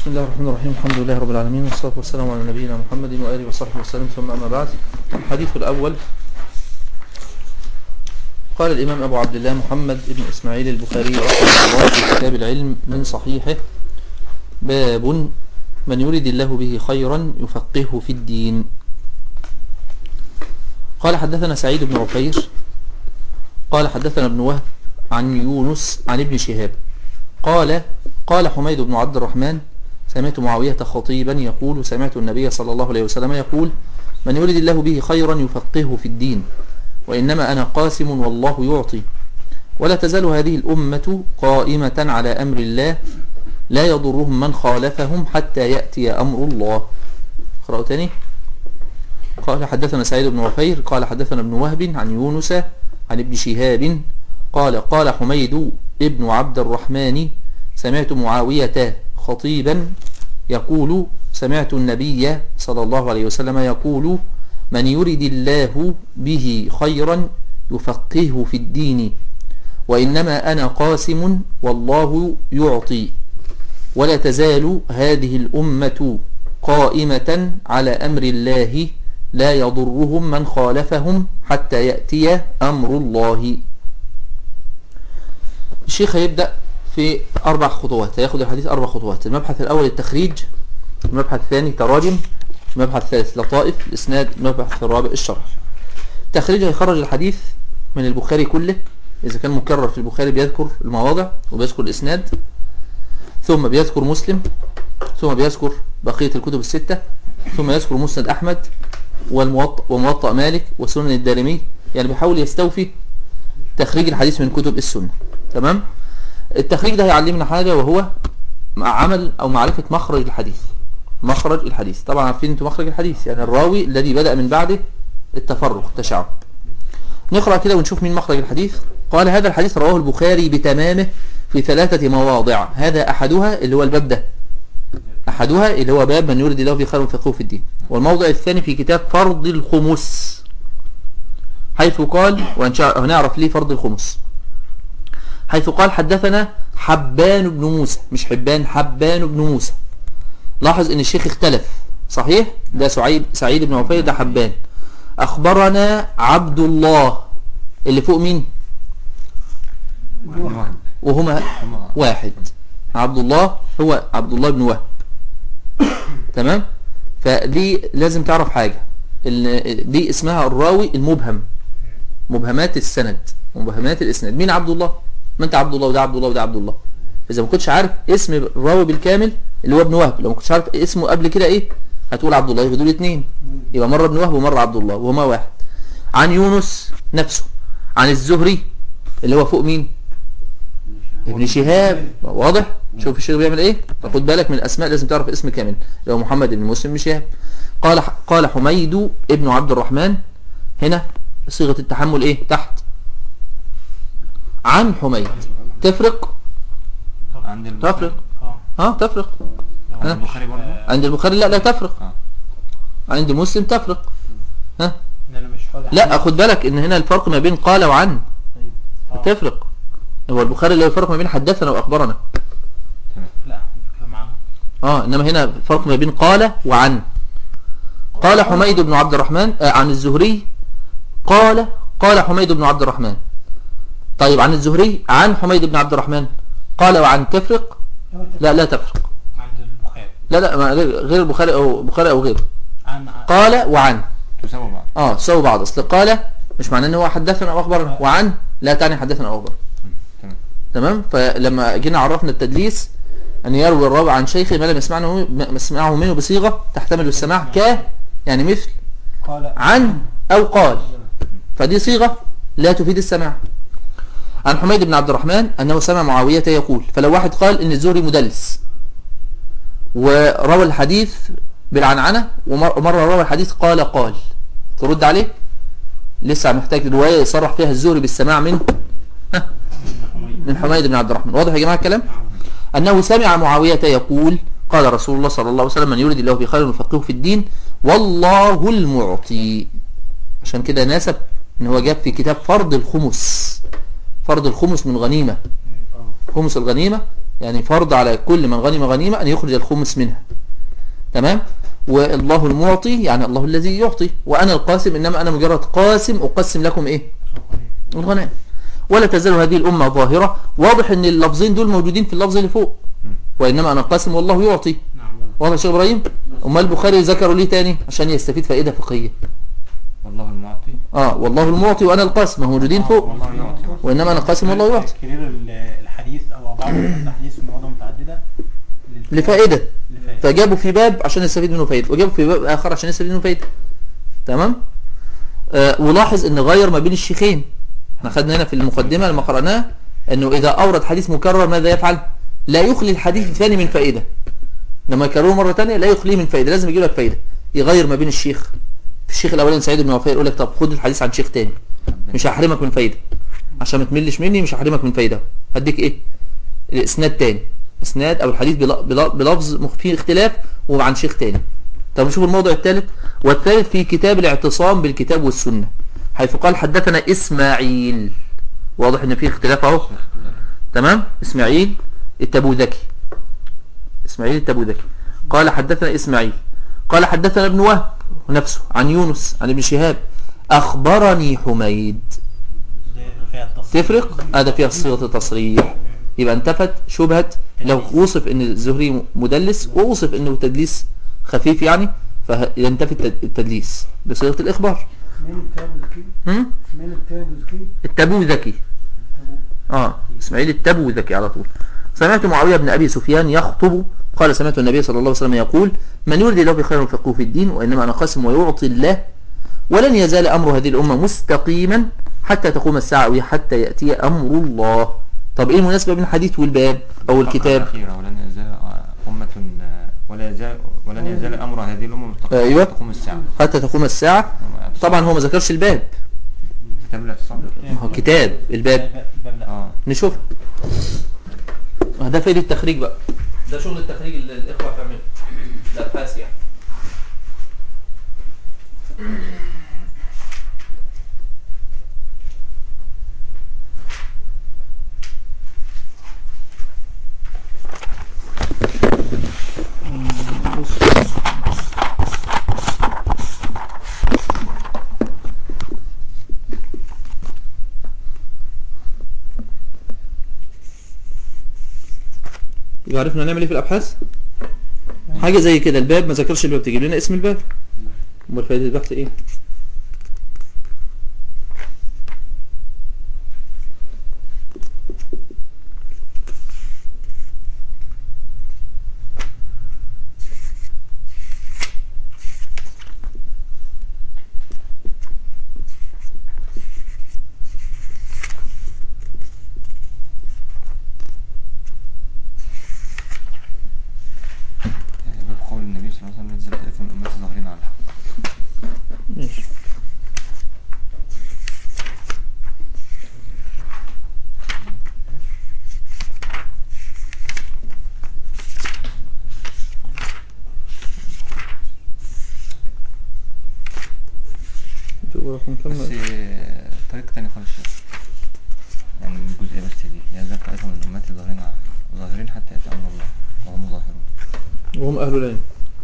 بسم الله الرحمن الرحيم الحمد لله رب العالمين والصلاة والسلام على نبينا محمد وآله وصحبه وسلم ثم أما بعد الحديث الأول قال الإمام أبو عبد الله محمد بن إسماعيل البخاري رحمه الله في كتاب العلم من صحيحه باب من يريد الله به خيرا يفقهه في الدين قال حدثنا سعيد بن عفير قال حدثنا ابن وهب عن يونس عن ابن شهاب قال قال حميد بن عبد الرحمن سمعت معاوية خطيبا يقول سمعت النبي صلى الله عليه وسلم يقول من يريد الله به خيرا يفقهه في الدين وإنما أنا قاسم والله يعطي ولا تزال هذه الأمة قائمة على أمر الله لا يضرهم من خالفهم حتى يأتي أمر الله اقرأوا تاني قال حدثنا سعيد بن وفير قال حدثنا ابن وهب عن يونس عن ابن شهاب قال قال حميد ابن عبد الرحمن سمعت معاوية خطيبا يقول سمعت النبي صلى الله عليه وسلم يقول من يرد الله به خيرا يفقهه في الدين وإنما أنا قاسم والله يعطي ولا تزال هذه الأمة قائمة على أمر الله لا يضرهم من خالفهم حتى يأتي أمر الله الشيخ هيبدأ في أربع خطوات هياخد الحديث أربع خطوات المبحث الأول التخريج المبحث الثاني تراجم المبحث الثالث لطائف الإسناد المبحث الرابع الشرح التخريج هيخرج الحديث من البخاري كله إذا كان مكرر في البخاري بيذكر المواضع وبيذكر الإسناد ثم بيذكر مسلم ثم بيذكر بقية الكتب الستة ثم يذكر مسند أحمد والموطأ وموطأ مالك وسنن الدارمي يعني بيحاول يستوفي تخريج الحديث من كتب السنة تمام التخريج ده هيعلمنا حاجة وهو عمل أو معرفة مخرج الحديث مخرج الحديث طبعا عارفين انتوا مخرج الحديث يعني الراوي الذي بدأ من بعده التفرق التشعب نقرأ كده ونشوف مين مخرج الحديث قال هذا الحديث رواه البخاري بتمامه في ثلاثة مواضع هذا أحدها اللي هو الباب ده أحدها اللي هو باب من يريد الله في خير فقهه في الدين والموضع الثاني في كتاب فرض الخمس حيث قال وهنعرف ليه فرض الخمس حيث قال حدثنا حبان بن موسى مش حبان حبان بن موسى لاحظ ان الشيخ اختلف صحيح ده سعيد سعيد بن عفير ده حبان اخبرنا عبد الله اللي فوق مين وهما واحد عبد الله هو عبد الله بن وهب تمام فدي لازم تعرف حاجة دي اسمها الراوي المبهم مبهمات السند مبهمات الاسناد مين عبد الله ما انت عبد الله وده عبد الله وده عبد الله اذا ما كنتش عارف اسم الراوي بالكامل اللي هو ابن وهب لو ما كنتش عارف اسمه قبل كده ايه هتقول عبد الله يبقى دول اثنين يبقى مره ابن وهب ومره عبد الله وهما واحد عن يونس نفسه عن الزهري اللي هو فوق مين ابن شهاب واضح شوف الشيخ بيعمل ايه فخد بالك من الاسماء لازم تعرف اسم كامل اللي هو محمد بن مسلم بن شهاب قال قال حميد ابن عبد الرحمن هنا صيغه التحمل ايه تحت عن حميد تفرق عند البخاري. تفرق اه ها تفرق عند ها؟ البخاري برضه عند البخاري لا لا تفرق اه عند مسلم تفرق ها ان انا مش فاضي لا خد بالك ان هنا الفرق ما بين قال وعن آه. تفرق هو البخاري اللي هو الفرق ما بين حدثنا واخبرنا لا بتكلم عنه اه انما هنا الفرق ما بين قال وعن قال حميد بن عبد الرحمن آه عن الزهري قال قال حميد بن عبد الرحمن طيب عن الزهري عن حميد بن عبد الرحمن قال وعن تفرق لا لا تفرق عند البخاري لا لا ما غير غير البخاري او البخاري او غيره عن عن- قال وعن تساوي بعض اه سووا بعض اصل قال مش معناه ان هو حدثنا او اخبرنا وعن لا تعني حدثنا او اخبرنا تمام تمام فلما جينا عرفنا التدليس ان يروي الراوي عن شيخه ما لم يسمعه ما يسمعه منه بصيغه تحتمل السماع ك يعني مثل قال عن او قال فدي صيغه لا تفيد السماع عن حميد بن عبد الرحمن انه سمع معاويه يقول فلو واحد قال ان الزهري مدلس وروى الحديث بالعنعنه ومر- ومره روى الحديث قال قال ترد عليه لسه محتاج روايه يصرح فيها الزهري بالسماع من ها من حميد بن عبد الرحمن واضح يا جماعه الكلام انه سمع معاويه يقول قال رسول الله صلى الله عليه وسلم من يريد الله بخير يفقهه في الدين والله المعطي عشان كده ناسب ان هو جاب في كتاب فرض الخمس فرض الخمس من غنيمه خمس الغنيمه يعني فرض على كل من غنم غنيمة أن يخرج الخمس منها تمام والله المعطي يعني الله الذي يعطي وأنا القاسم إنما أنا مجرد قاسم أقسم لكم إيه الغنائم ولا تزال هذه الأمة ظاهرة واضح أن اللفظين دول موجودين في اللفظ اللي فوق وإنما أنا قاسم والله يعطي نعم واضح يا شيخ إبراهيم أما البخاري ذكروا ليه تاني عشان يستفيد فائدة فقهية والله المعطي آه والله المعطي وأنا القاسم ما هو موجودين فوق والله يعطي وإنما أنا قاسم والله يعطي كرير ال- الحديث او بعض الاحاديث في مواضع متعدده للف- لفائدة لفائدة. فجابوا في باب عشان يستفيد منه فايدة وجابوا في باب آخر عشان يستفيد منه فايدة تمام آه ولاحظ ان غير ما بين الشيخين احنا خدنا هنا في المقدمة لما قرأناها انه اذا اورد حديث مكرر ماذا يفعل لا يخلي الحديث الثاني من فائدة لما يكرره مرة تانية لا يخليه من فائدة لازم يجيب لك فائدة يغير ما بين الشيخ في الشيخ الاولاني سعيد بن وفاء يقول لك طب خد الحديث عن شيخ تاني مش هحرمك من فايدة عشان ما تملش مني مش هحرمك من فايدة هديك ايه الاسناد تاني اسناد او الحديث بل- بل- بلفظ مخ- فيه اختلاف وعن شيخ تاني طب نشوف الموضوع الثالث والثالث في كتاب الاعتصام بالكتاب والسنة حيث قال حدثنا اسماعيل واضح ان فيه اختلاف اهو تمام اسماعيل التبوذكي اسماعيل التبوذكي قال حدثنا اسماعيل قال حدثنا ابن وهب نفسه عن يونس عن ابن شهاب اخبرني حميد ده فيها التصريح. تفرق هذا فيها صيغه التصريح يبقى انتفت شبهه لو وصف ان الزهري مدلس ووصف انه تدليس خفيف يعني فينتفي التد- التدليس بصيغه الاخبار من التاب الذكي هم؟ من التاب الذكي التبو ذكي اه اسماعيل التبو ذكي على طول سمعت معاوية بن أبي سفيان يخطب قال سمعت النبي صلى الله عليه وسلم يقول من يريد الله بخير يفقهه في الدين وإنما أنا قاسم ويعطي الله ولن يزال أمر هذه الأمة مستقيما حتى تقوم الساعة أو حتى يأتي أمر الله طب إيه المناسبة بين الحديث والباب أو الكتاب الأخيرة ولن يزال أمة ولا يزال ولن يزال أمر هذه الأمة مستقيما أيوة. حتى تقوم الساعة حتى تقوم الساعة طبعا هو ما ذكرش الباب كتاب الاعتصام ما هو كتاب الباب الباب لا اه نشوف ده فايدة التخريج بقى ده شغل التخريج اللي الإخوة بتعمله الأبحاث يعني يبقى عرفنا هنعمل ايه في الابحاث حاجه زي كده الباب ما ذكرش الباب تجيب لنا اسم الباب امال فائده البحث ايه يعني باب قول النبي صلى الله عليه وسلم نزل طائفة من أمتي ظاهرين على الحق ماشي شوف رقم كم بس آه، طريقة تانية خالص يا شيخ. يعني الجزئية بس دي يزال طائفة من أمتي ظاهرين على ظاهرين حتى يأتي أمر الله وهم ظاهرون وهم أهل العلم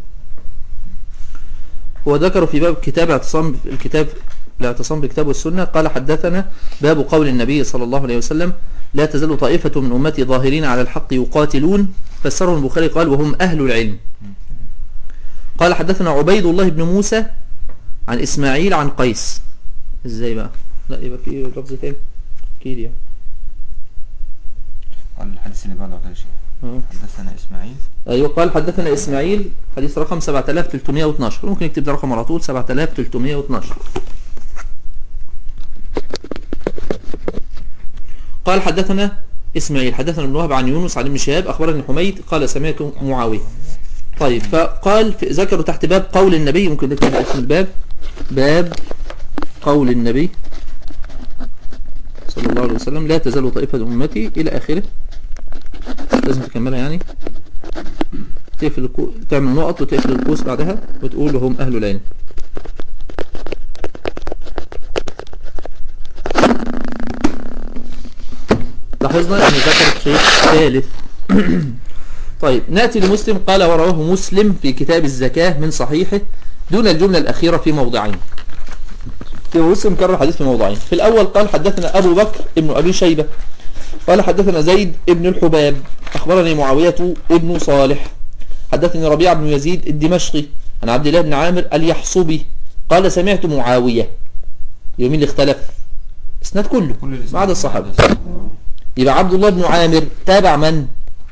هو ذكر في باب كتاب اعتصام الكتاب الاعتصام بالكتاب والسنة قال حدثنا باب قول النبي صلى الله عليه وسلم لا تزال طائفة من أمتي ظاهرين على الحق يقاتلون فسره البخاري قال وهم أهل العلم قال حدثنا عبيد الله بن موسى عن إسماعيل عن قيس ازاي بقى لا يبقى في لفظ تاني اكيد يعني قال الحديث اللي بعده يا شيخ اه حدثنا إسماعيل ايوه قال حدثنا اسماعيل حديث رقم 7312 ممكن نكتب ده رقم على طول 7312 قال حدثنا اسماعيل حدثنا ابن وهب عن يونس عن ابن شهاب اخبرني حميد قال سمعت معاويه طيب فقال في ذكروا تحت باب قول النبي ممكن نكتب اسم الباب باب قول النبي صلى الله عليه وسلم لا تزال طائفة من أمتي إلى آخره لازم تكملها يعني تقفل الكو... تعمل نقط وتقفل القوس بعدها وتقول هم أهل العلم لاحظنا ان ذكر شيء ثالث طيب نأتي لمسلم قال ورواه مسلم في كتاب الزكاة من صحيحه دون الجملة الأخيرة في موضعين في مسلم كرر الحديث في موضعين في الأول قال حدثنا أبو بكر ابن أبي شيبة قال حدثنا زيد ابن الحباب أخبرني معاوية ابن صالح حدثني ربيع بن يزيد الدمشقي عن عبد الله بن عامر اليحصبي قال سمعت معاوية يومين اللي اختلف اسناد كله كل الإسناد ما عدا الصحابة ما عدا يبقى عبد الله بن عامر تابع من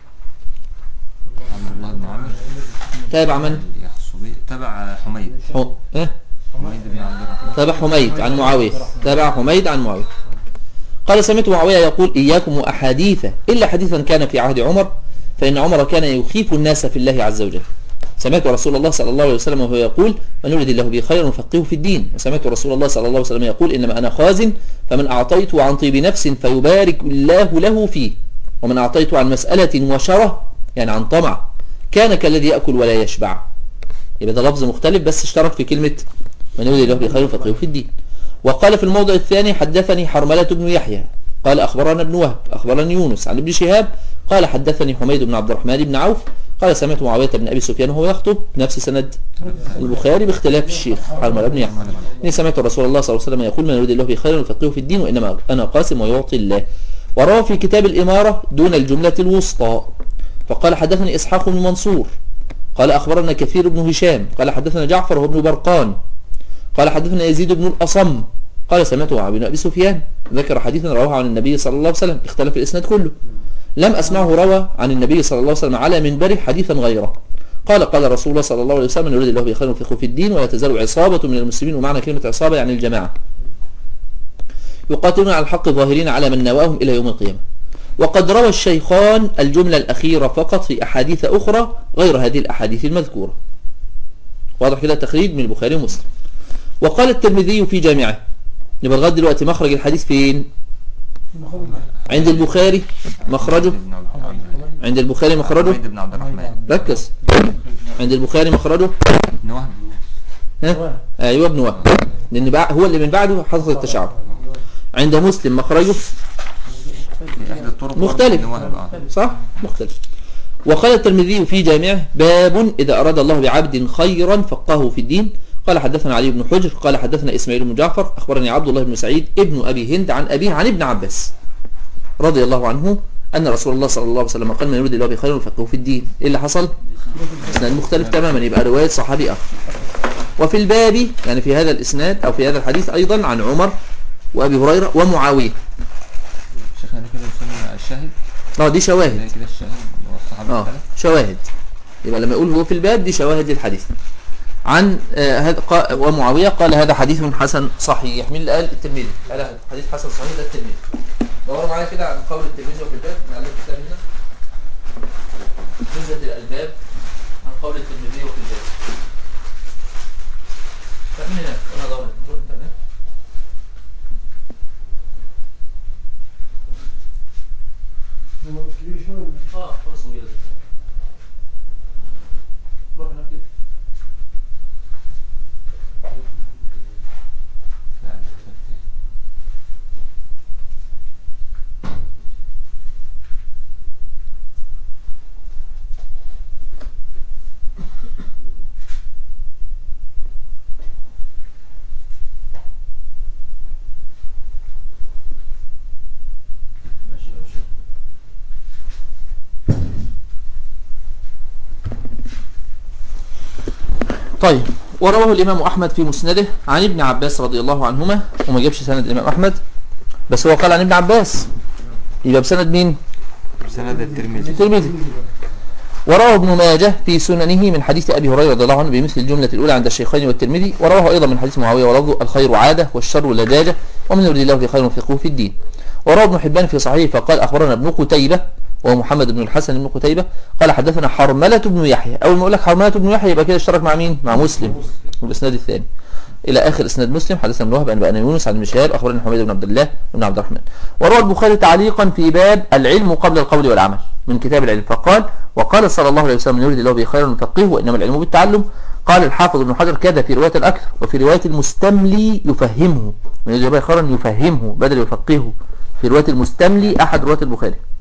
عبد الله بن عامر تابع من يحصبي تبع حميد حو... اه؟ حميد بن عبد الرحمن تابع حميد عن معاوية تابع حميد عن معاوية قال سمعت معاوية يقول إياكم وأحاديث إلا حديثا كان في عهد عمر فإن عمر كان يخيف الناس في الله عز وجل سمعت رسول الله صلى الله عليه وسلم وهو يقول من يريد الله به خيرا يفقهه في الدين وسمعت رسول الله صلى الله عليه وسلم يقول إنما أنا خازن فمن أعطيته عن طيب نفس فيبارك الله له فيه ومن أعطيته عن مسألة وشره يعني عن طمع كان كالذي يأكل ولا يشبع يبقى ده لفظ مختلف بس اشترك في كلمة من يريد الله به خيرا يفقهه في الدين وقال في الموضع الثاني حدثني حرملة بن يحيى قال أخبرنا ابن وهب أخبرني يونس عن ابن شهاب قال حدثني حميد بن عبد الرحمن بن عوف قال سمعت معاوية بن أبي سفيان وهو يخطب نفس سند البخاري باختلاف الشيخ حرملة بن يحيى إني سمعت رسول الله صلى الله عليه وسلم يقول من يريد الله به خيرا يفقهه في الدين وإنما أنا قاسم ويعطي الله وروى في كتاب الإمارة دون الجملة الوسطى فقال حدثني إسحاق بن منصور قال أخبرنا كثير بن هشام قال حدثنا جعفر وهو ابن برقان قال حدثنا يزيد بن الأصم قال سمعت معاوية بن أبي سفيان ذكر حديثا رواه عن النبي صلى الله عليه وسلم اختلف الإسناد كله لم أسمعه روى عن النبي صلى الله عليه وسلم على منبره حديثا غيره قال قال رسول الله صلى الله عليه وسلم يريد الله به خير يفقهه في الدين ولا تزال عصابة من المسلمين ومعنى كلمة عصابة يعني الجماعة يقاتلون على الحق ظاهرين على من نواهم إلى يوم القيامة وقد روى الشيخان الجملة الأخيرة فقط في أحاديث أخرى غير هذه الأحاديث المذكورة واضح كده تخريج من البخاري ومسلم وقال الترمذي في جامعه يبقى لغايه دلوقتي مخرج الحديث فين عند البخاري مخرجه حميد بن عبد الرحمن عند البخاري مخرجه حميد بن عبد الرحمن ركز عند البخاري مخرجه بن وهب ها ايوه ابن وهب لان بع- هو اللي من بعده حصل التشعب عند مسلم مخرجه في احدى الطرق مختلف. بن وهب اه صح مختلف وقال الترمذي في جامعه باب إذا أراد الله بعبد خيرا فقهه في الدين قال حدثنا علي بن حجر قال حدثنا إسماعيل بن جعفر أخبرني عبد الله بن سعيد ابن أبي هند عن أبيه عن ابن عباس رضي الله عنه أن رسول الله صلى الله عليه وسلم قال من يريد الله بخير يفقهه في الدين إيه اللي حصل؟ إسناد مختلف تماما يبقى رواية صحابي آخر وفي الباب يعني في هذا الإسناد أو في هذا الحديث أيضا عن عمر وأبي هريرة ومعاوية شيخنا دي كده يسمى الشاهد اه دي شواهد زي كده الشاهد والصحابة اه الثلاث شواهد يبقى لما يقول هو في الباب دي شواهد للحديث عن آه هذا قا- ومعاوية قال هذا حديث حسن صحيح مين اللي قال الترمذي قال هذا حديث حسن صحيح ده الترمذي دوروا معايا كده عن قول الترمذي وفي الباب نعلم الكتاب هنا نزلت الألباب عن قول الترمذي وفي الباب فمن هناك انا دور نروح الانترنت لما كبير شوية اه خلاص طويلة روح هناك كده لا الكتاب تاني. ماشي ماشي طيب ورواه الإمام أحمد في مسنده عن ابن عباس رضي الله عنهما وما جابش سند الإمام أحمد بس هو قال عن ابن عباس يبقى بسند مين؟ سند الترمذي الترمذي ورواه ابن ماجه في سننه من حديث أبي هريرة رضي الله عنه بمثل الجملة الأولى عند الشيخين والترمذي ورواه أيضا من حديث معاوية ولفظه الخير عادة والشر لداجة ومن يريد الله بخير فقهه في الدين وروى ابن حبان في صحيحه فقال أخبرنا ابن قتيبة وهو محمد بن الحسن بن قتيبة قال حدثنا حرملة بن يحيى أول ما أقول لك حرملة بن يحيى يبقى كده اشترك مع مين؟ مع مسلم والإسناد الثاني إلى آخر إسناد مسلم حدثنا ابن وهب أنبأنا يونس عن المشهاب أخبرنا حميد بن عبد الله بن عبد الرحمن وروى البخاري تعليقا في باب العلم قبل القول والعمل من كتاب العلم فقال وقال صلى الله عليه وسلم من يريد الله به خيرا يفقهه وإنما العلم بالتعلم قال الحافظ ابن حجر كذا في رواية الأكثر وفي رواية المستملي يفهمه من يريد الله به خيرا يفهمه بدل يفقهه في رواية المستملي أحد رواة البخاري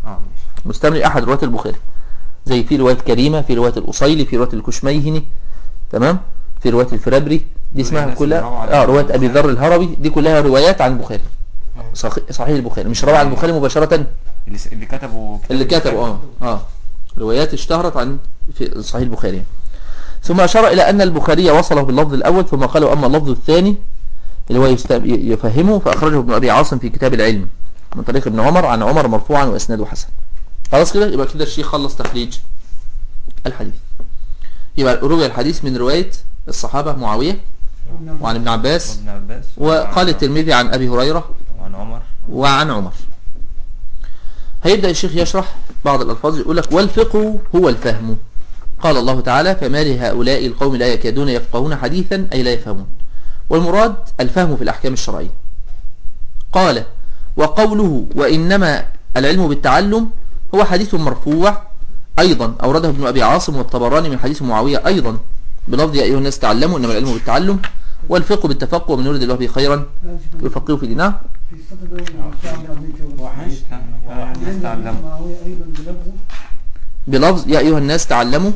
اه ماشي مستملي احد رواة البخاري زي في رواية كريمة في رواية الأصيلي في رواية الكشميهني تمام في رواية الفرابري دي اسمها الناس كلها اللي رووا عن اه رواية أبي البخاري. ذر الهروي دي كلها روايات عن البخاري صحيح صحيح البخاري مش روى عن البخاري مباشرة اللي, س- اللي كتبوا كتاب اللي كتبوا اه اه روايات اشتهرت عن في صحيح البخاري ثم أشار إلى أن البخاري وصله باللفظ الأول ثم قال أما اللفظ الثاني اللي هو يست- يفهمه فأخرجه ابن أبي عاصم في كتاب العلم من طريق ابن عمر عن عمر مرفوعا وإسناده حسن خلاص كده يبقى كده الشيخ خلص تخريج الحديث يبقى روي الحديث من رواية الصحابة معاوية وعن ابن عباس وابن عباس وقال الترمذي عن أبي هريرة وعن عمر وعن عمر هيبدأ الشيخ يشرح بعض الألفاظ يقول لك والفقه هو الفهم قال الله تعالى فما لهؤلاء القوم لا يكادون يفقهون حديثا أي لا يفهمون والمراد الفهم في الأحكام الشرعية قال وقوله وإنما العلم بالتعلم هو حديث مرفوع أيضا أورده ابن أبي عاصم والطبراني من حديث معاوية أيضا بلفظ يا أيها الناس تعلموا إنما العلم بالتعلم والفقه بالتفقه ومن يريد الله به خيرا يفقهه في دينه في الصدر ده هو حديث هو الناس تعلموا معاوية أيضا بلفظه بلفظ يا أيها الناس تعلموا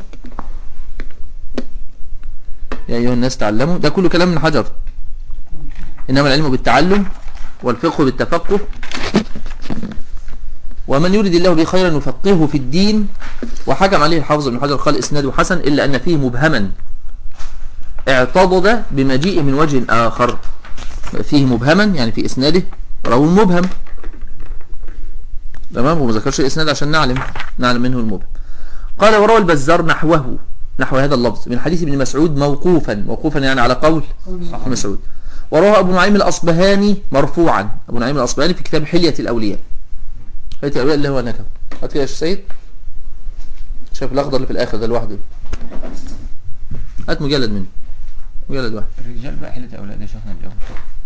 يا أيها الناس تعلموا ده كله كلام من حجر إنما العلم بالتعلم والفقه بالتفقه ومن يريد الله به خيرا يفقهه في الدين وحكم عليه الحافظ ابن حجر قال إسناده حسن إلا أن فيه مبهما اعتضد بمجيء من وجه آخر فيه مبهما يعني في إسناده راوي مبهم تمام وما ذكرش الإسناد عشان نعلم نعلم منه المبهم قال وروى البزار نحوه نحو هذا اللفظ من حديث ابن مسعود موقوفا موقوفا يعني على قول ابن مسعود وروى أبو نعيم الأصبهاني مرفوعا أبو نعيم الأصبهاني في كتاب حلية الأولياء حلية الأولياء اللي هو نكب هات كده يا شيخ سيد شايف الأخضر اللي في الآخر ده لوحده هات مجلد منه مجلد واحد الرجال بقى حلة أولاد يا شيخنا اليوم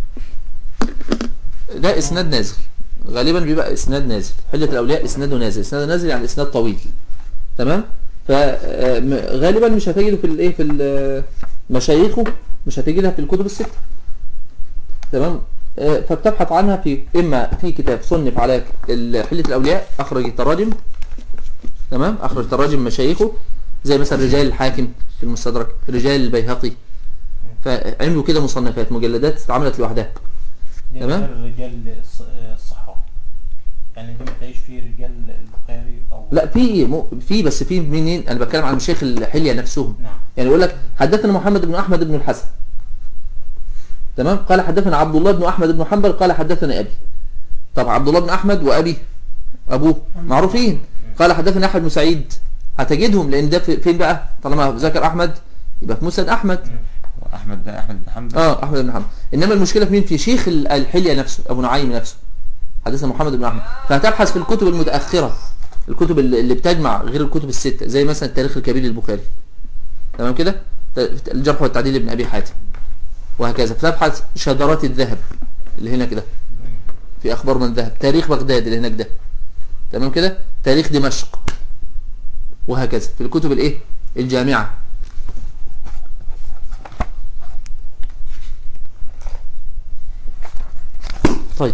ده إسناد نازل غالبا بيبقى إسناد نازل حلة الأولياء إسناده نازل إسناده نازل يعني إسناد طويل تمام فغالبا مش هتجده في الايه في ال- مشايخه مش هتجدها في الكتب الستة تمام آه، فبتبحث عنها في اما في كتاب صنف على ال- حلة الاولياء اخرج التراجم تمام اخرج تراجم مشايخه زي مثلا رجال الحاكم في المستدرك رجال البيهقي فعملوا كده مصنفات مجلدات اتعملت لوحدها دي تمام. غير رجال الص- الصحراء يعني دي ما تلاقيش فيه رجال البخاري او لا في مو- في بس في منين انا بتكلم عن مشايخ الحليه نفسهم نعم يعني يقول لك حدثنا محمد بن احمد بن الحسن تمام قال حدثنا عبد الله بن احمد بن حنبل قال حدثنا ابي طب عبد الله بن احمد وابي ابوه معروفين قال حدثنا احمد بن سعيد هتجدهم لان ده في- فين بقى طالما ذكر احمد يبقى في مسند احمد وأحمد ده أحمد بن حنبل اه احمد بن حنبل انما المشكله في مين في شيخ ال- الحليه نفسه ابو نعيم نفسه حدثنا محمد بن احمد فهتبحث في الكتب المتاخره الكتب اللي اللي بتجمع غير الكتب السته زي مثلا التاريخ الكبير للبخاري تمام كده ت- الجرح والتعديل لابن ابي حاتم وهكذا فتبحث شذرات الذهب اللي هنا كده في اخبار من ذهب تاريخ بغداد اللي هناك ده تمام كده تاريخ دمشق وهكذا في الكتب الايه الجامعه طيب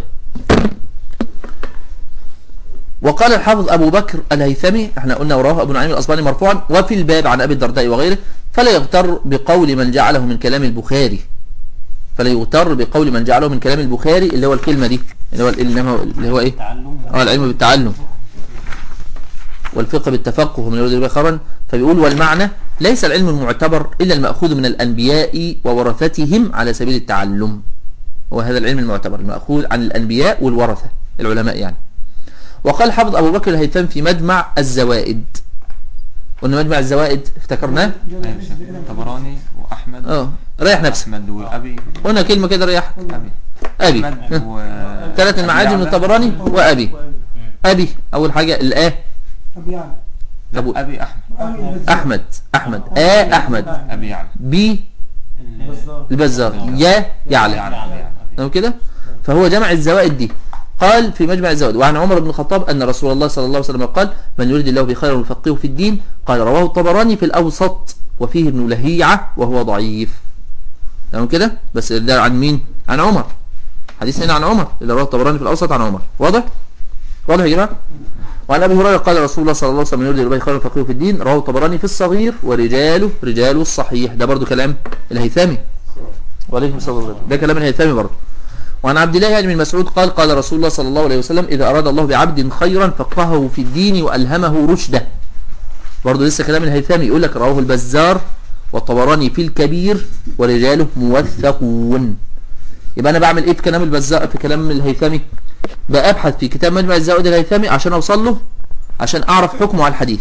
وقال الحافظ أبو بكر الهيثمي احنا قلنا وراه أبو نعيم الأصباني مرفوعا وفي الباب عن أبي الدرداء وغيره فلا يغتر بقول من جعله من كلام البخاري فلا يغتر بقول من جعله من كلام البخاري اللي هو الكلمة دي اللي هو اللي هو, اللي هو ايه تعلم اه العلم بالتعلم والفقه بالتفقه من يريد به خيرا فبيقول والمعنى ليس العلم المعتبر إلا المأخوذ من الأنبياء وورثتهم على سبيل التعلم هو هذا العلم المعتبر المأخوذ عن الأنبياء والورثة العلماء يعني وقال حافظ أبو بكر الهيثم في مجمع الزوائد قلنا مجمع الزوائد افتكرناه أيوة يا شيخ. طبراني وأحمد اه ريح نفسك أحمد وأبي قلنا كلمة كده ريح أبي أبي أحمد و ثلاث المعاجم من أبي الطبراني وأبي أبي أول حاجة الآه أبي يعلى لا، أبو- أبي أحمد أبي البزار. أحمد أحمد آه أحمد أبي يعلى بي البزار البزار يا يعلى يعلى تمام كده فهو جمع الزوائد دي قال في مجمع الزوائد وعن عمر بن الخطاب أن رسول الله صلى الله عليه وسلم قال من يريد الله بخير يفقهه في الدين قال رواه الطبراني في الأوسط وفيه ابن لهيعة وهو ضعيف تمام كده بس ده عن مين عن عمر حديث هنا عن عمر اللي رواه الطبراني في الأوسط عن عمر واضح واضح يا جماعة وعن ابي هريره قال رسول الله صلى الله عليه وسلم يريد البي خير فقيه في الدين رواه الطبراني في الصغير ورجاله رجال الصحيح ده برضو كلام الهيثمي وعليكم السلام ورحمة الله. ده كلام الهيثمي برضو وعن عبد الله يعني بن مسعود قال قال رسول الله صلى الله عليه وسلم اذا اراد الله بعبد خيرا فقهه في الدين والهمه رشده برضو لسه كلام الهيثمي يقول لك رواه البزار والطبراني في الكبير ورجاله موثقون يبقى انا بعمل ايه في كلام البزار في كلام الهيثمي بقى ابحث في كتاب مجمع الزوائد الهيثمي عشان اوصل له عشان اعرف حكمه على الحديث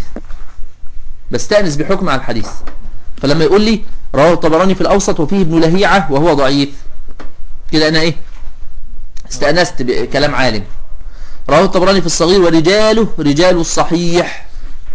بستأنس بحكم على الحديث فلما يقول لي رواه الطبراني في الاوسط وفيه ابن لهيعة وهو ضعيف كده انا ايه استأنست بكلام عالم رواه الطبراني في الصغير ورجاله رجال الصحيح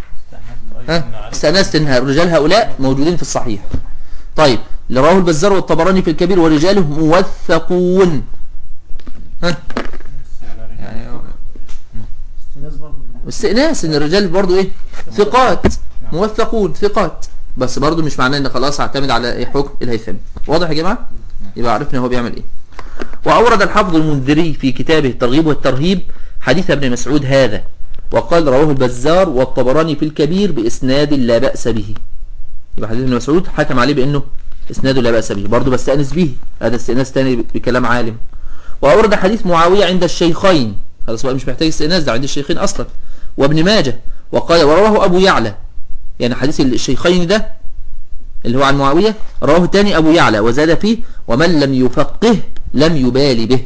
ها استأنست ان رجال هؤلاء موجودين في الصحيح طيب اللي رواه البزار والطبراني في الكبير ورجاله موثقون ها يعني هو- استئناس برضه استئناس ان الرجال برضو ايه ثقات موثقون ثقات بس برضو مش معناه ان خلاص اعتمد على إيه حكم الهيثمي واضح يا جماعه يبقى عرفنا هو بيعمل ايه واورد الحافظ المنذري في كتابه الترغيب والترهيب حديث ابن مسعود هذا وقال رواه البزار والطبراني في الكبير باسناد لا باس به يبقى حديث ابن مسعود حكم عليه بانه اسناده لا باس به برضو بستانس به هذا استئناس تاني بكلام عالم وأورد حديث معاوية عند الشيخين خلاص بقى مش محتاج استئناس ده عند الشيخين أصلا وابن ماجه وقال ورواه أبو يعلى يعني حديث الشيخين ده اللي هو عن معاوية رواه تاني أبو يعلى وزاد فيه ومن لم يفقه لم يبالي به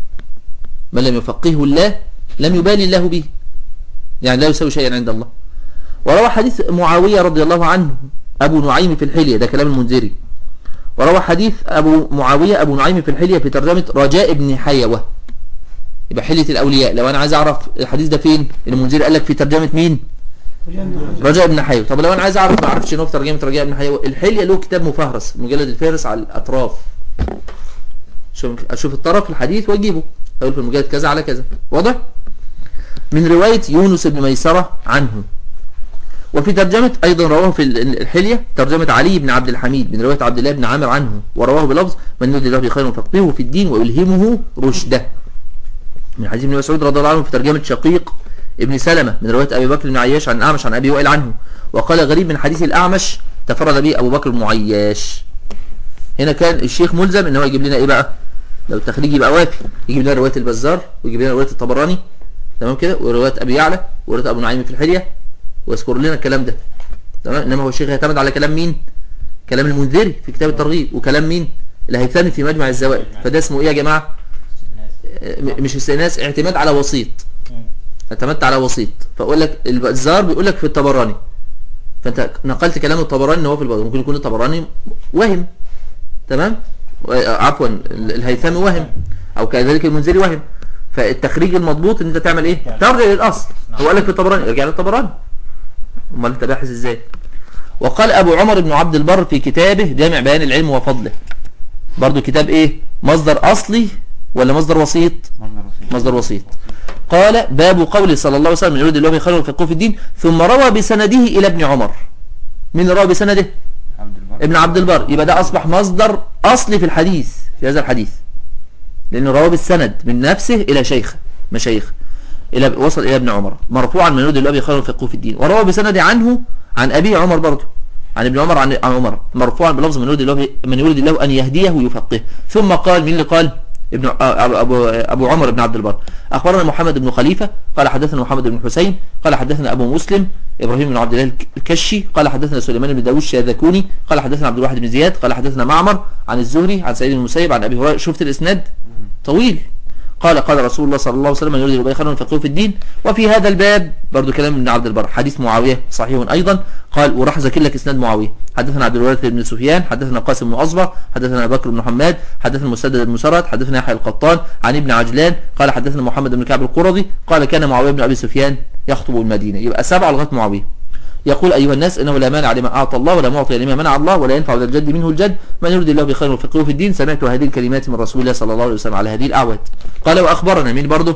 من لم يفقهه الله لم يبالي الله به يعني لا يسوي شيئا عند الله وروى حديث معاوية رضي الله عنه أبو نعيم في الحلية ده كلام المنذري وروى حديث أبو معاوية أبو نعيم في الحلية في ترجمة رجاء بن حيوة يبقى حلية الأولياء لو أنا عايز أعرف الحديث ده فين المنذري قال لك في ترجمة مين رجاء بن حيوة طب لو أنا عايز أعرف ما أعرفش إن هو في ترجمة رجاء بن حيوة الحلية له كتاب مفهرس مجلد الفهرس على الأطراف شوف أشوف الطرف الحديث وأجيبه هقول في المجلد كذا على كذا واضح من رواية يونس بن ميسرة عنه وفي ترجمة أيضا رواه في الحلية ترجمة علي بن عبد الحميد من رواية عبد الله بن عامر عنه ورواه بلفظ من يريد الله بخير فقهه في الدين ويلهمه رشده من حديث ابن مسعود رضي الله عنه في ترجمة شقيق ابن سلمة من رواية أبي بكر بن عياش عن الأعمش عن أبي وائل عنه وقال غريب من حديث الأعمش تفرد به أبو بكر بن عياش هنا كان الشيخ ملزم ان هو يجيب لنا ايه بقى لو التخريج يبقى وافي يجيب لنا رواية البزار ويجيب لنا رواية الطبراني تمام كده ورواية أبي يعلى ورواية أبو نعيم في الحلية ويذكر لنا الكلام ده تمام انما هو الشيخ يعتمد على كلام مين كلام المنذري في كتاب الترغيب وكلام مين الهيثمي في مجمع الزوائد فده اسمه ايه يا جماعه آه، م- مش استئناس اعتماد على وسيط اعتمدت على وسيط فاقول لك البزار بيقول لك في الطبراني فانت نقلت كلام الطبراني ان هو في البزار ممكن يكون الطبراني وهم تمام و- آه، عفوا ال- الهيثمي وهم او كذلك المنذري وهم فالتخريج المضبوط ان انت تعمل ايه ترجع للاصل هو قال لك في الطبراني ارجع للطبراني امال انت باحث ازاي وقال ابو عمر بن عبد البر في كتابه جامع بيان العلم وفضله برضو كتاب ايه مصدر اصلي ولا مصدر وسيط مصدر وسيط مصدر وسيط قال باب قول صلى الله عليه وسلم من يريد الله به خيرا ويفقهه في الدين ثم روى بسنده الى ابن عمر مين اللي روى بسنده عبد البر ابن عبد البر يبقى ده اصبح مصدر اصلي في الحديث في هذا الحديث لانه روى بالسند من نفسه الى شيخ مشايخ الى وصل الى ابن عمر مرفوعا من يريد الله به خيرا ويفقهه في الدين وروى بسند عنه عن ابي عمر برضه عن ابن عمر عن عن عمر مرفوعا بلفظ من يريد الله من يريد الله ان يهديه ويفقهه ثم قال مين اللي قال ابن ابو ابو, أبو عمر بن عبد البر اخبرنا محمد بن خليفه قال حدثنا محمد بن حسين قال حدثنا ابو مسلم ابراهيم بن عبد الله الكشي قال حدثنا سليمان بن داوود الشاذكوني قال حدثنا عبد الواحد بن زياد قال حدثنا معمر عن الزهري عن سعيد بن المسيب عن ابي هريره شفت الاسناد طويل قال قال رسول الله صلى الله عليه وسلم من يريد الله خيرا يفقهه في الدين وفي هذا الباب برضو كلام ابن عبد البر حديث معاويه صحيح ايضا قال وراح ذاكر لك اسناد معاويه حدثنا عبد الوارث بن سفيان حدثنا قاسم بن اصبع حدثنا ابو بكر بن محمد حدثنا مسدد بن مسرد حدثنا يحيى القطان عن ابن عجلان قال حدثنا محمد بن كعب القرظي قال كان معاويه بن ابي سفيان يخطب المدينه يبقى سبعه لغايه معاويه يقول أيها الناس إنه لا مانع لما أعطى الله ولا معطي لما منع الله ولا ينفع ذا الجد منه الجد من يريد الله بخير وفقه في الدين سمعت هذه الكلمات من رسول الله صلى الله عليه وسلم على هذه الأعواد قال وأخبرنا مين برضه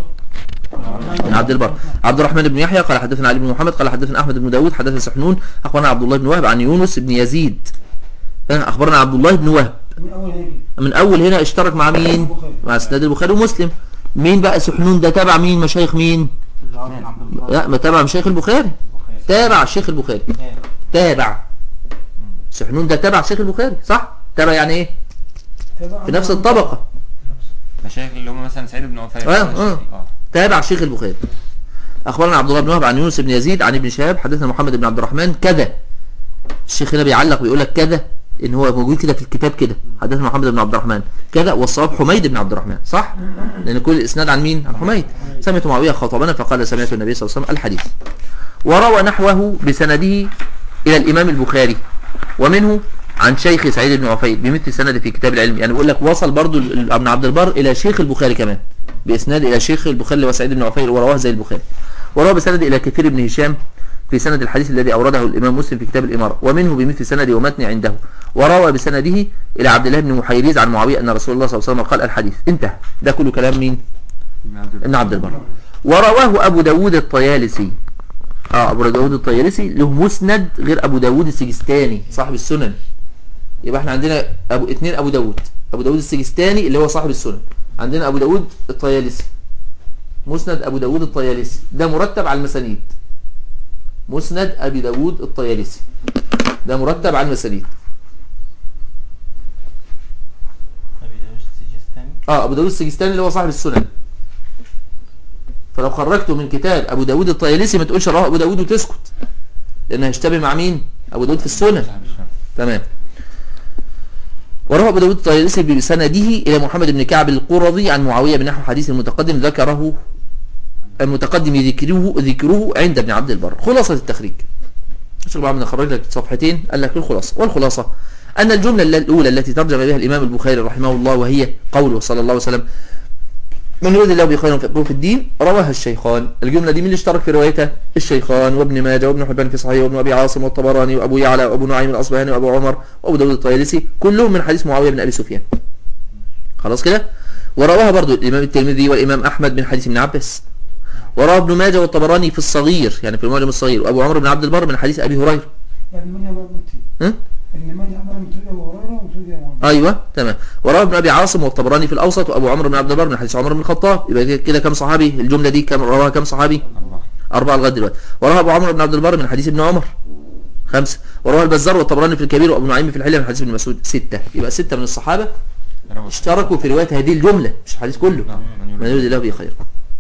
بن عبد البر عبد الرحمن بن يحيى قال حدثنا علي بن محمد قال حدثنا أحمد بن داود حدثنا سحنون أخبرنا عبد الله بن وهب عن يونس بن يزيد أخبرنا عبد الله بن وهب من اول هيك من أول هنا اشترك مع مين مع اسناد البخاري ومسلم مين بقى سحنون ده تبع مين مشايخ مين الزهار بن عبد الله لا ما تابع من شيخ البخاري البخاري تابع الشيخ البخاري تاني. تابع سحنون ده تابع الشيخ البخاري صح تابع يعني ايه تابع في نفس الطبقة مشايخ اللي هم مثلا سعيد بن عفير آه، آه. اه تابع الشيخ البخاري اخبرنا عبد الله بن وهب عن يونس بن يزيد عن ابن شهاب حدثنا محمد بن عبد الرحمن كذا الشيخ هنا بيعلق بيقول لك كذا ان هو موجود كده في الكتاب كده حدثنا محمد بن عبد الرحمن كذا والصواب حميد بن عبد الرحمن صح لان كل الاسناد عن مين عن حميد سمعت معاويه خطبنا فقال سمعت النبي صلى الله عليه وسلم الحديث وروى نحوه بسنده الى الامام البخاري ومنه عن شيخ سعيد بن عفير بمثل سند في كتاب العلم يعني بيقول لك وصل برضو ال- ابن عبد البر الى شيخ البخاري كمان باسناد الى شيخ البخاري وسعيد بن عفير ورواه زي البخاري وروى بسند الى كثير بن هشام في سند الحديث الذي اورده الامام مسلم في كتاب الاماره ومنه بمثل سند ومتن عنده وروى بسنده الى عبد الله بن محيريز عن معاويه ان رسول الله صلى الله عليه وسلم قال الحديث انتهى ده كله كلام مين ابن عبد ابن عبد البر ورواه ابو داود الطيالسي اه ابو داود الطيالسي له مسند غير ابو داود السجستاني صاحب السنن يبقى احنا عندنا ابو اتنين ابو داود ابو داود السجستاني اللي هو صاحب السنن عندنا ابو داود الطيالسي مسند ابو داود الطيالسي ده مرتب على المسانيد مسند ابي داود الطيالسي ده مرتب على المسانيد ابي داوود السجستاني اه ابو داود السجستاني اللي هو صاحب السنن فلو خرجته من كتاب ابو داود الطيالسي ما تقولش رواه ابو داود وتسكت لان هيشتبه مع مين ابو داود في السنن صاحب السنن. تمام وروى ابو داود الطيالسي بسنده الى محمد بن كعب القرظي عن معاويه بنحو حديث المتقدم ذكره المتقدم ذكره ذكره عند ابن عبد البر خلاصه التخريج الشيخ بعد ما خرج لك صفحتين قال لك الخلاصه والخلاصه أن الجملة الأولى التي ترجم بها الإمام البخاري رحمه الله وهي قوله صلى الله عليه وسلم من يريد الله بخير يفقهه في الدين رواها الشيخان الجملة دي من اللي اشترك في روايتها الشيخان وابن ماجه وابن حبان في صحيح وابن أبي عاصم والطبراني وأبو يعلى وأبو نعيم الأصبهاني وأبو عمر وأبو داود الطيالسي كلهم من حديث معاوية بن أبي سفيان خلاص كده ورواها برضو الإمام الترمذي والإمام أحمد من حديث ابن عباس وروى ابن ماجه والطبراني في الصغير يعني في المعجم الصغير وأبو عمرو بن عبد البر من حديث أبي هريرة يعني من يعمل متي ها؟ اللي من يعمل متي أبو هريرة ومتي أبو عمر ايوه تمام وروى ابن ابي عاصم والطبراني في الاوسط وابو عمرو بن عبد البر من حديث عمر بن الخطاب يبقى كده- كده كام صحابي الجمله دي كام رواها كام صحابي أربعة اربعه لغايه دلوقتي وروى ابو عمرو بن عبد البر من حديث ابن عمر خمسه وروى البزار والطبراني في الكبير وابو نعيم في الحليه من حديث ابن مسعود سته يبقى سته من الصحابه روى اشتركوا في روايه هذه الجمله مش الحديث كله نعم، من يريد من يريد الله به خير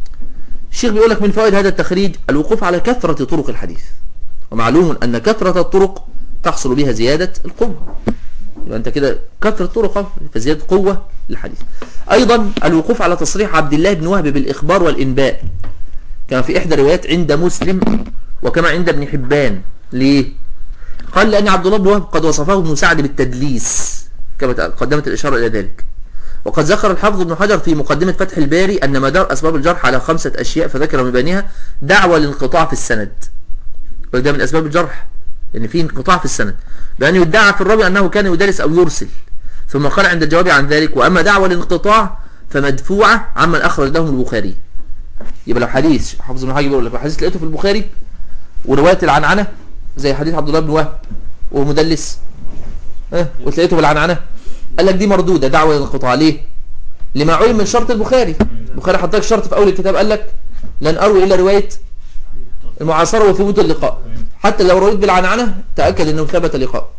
الشيخ بيقول لك من فوائد هذا التخريج الوقوف على كثرة طرق الحديث ومعلوم أن كثرة الطرق تحصل بها زيادة القوة يبقى أنت كده كثرة طرق أهو، فزيادة قوة للحديث أيضا الوقوف على تصريح عبد الله بن وهب بالإخبار والإنباء كما في إحدى الروايات عند مسلم وكما عند ابن حبان ليه؟ قال لأن عبد الله بن وهب قد وصفه ابن سعد بالتدليس كما قدمت الإشارة إلى ذلك وقد ذكر الحافظ ابن حجر في مقدمة فتح الباري أن مدار أسباب الجرح على خمسة أشياء فذكر من بينها دعوى الانقطاع في السند وده من أسباب الجرح لأن في انقطاع في السند بأن يدعى في الراوي أنه كان يدرس أو يرسل ثم قال عند الجواب عن ذلك وأما دعوى الانقطاع فمدفوعة عمن أخرج لهم البخاري يبقى لو حديث حافظ ابن حجر بيقول لك لو حديث لقيته في البخاري ورواية العنعنة زي حديث عبد الله بن وهب ومدلس اه وتلاقيته بالعنعنة قال لك دي مردودة دعوة الانقطاع ليه لما علم من شرط البخاري البخاري حط لك شرط في اول الكتاب قال لك لن اروي الا روايه المعاصره وثبوت اللقاء حتى لو رويت بالعنعنه تاكد انه ثبت لقاء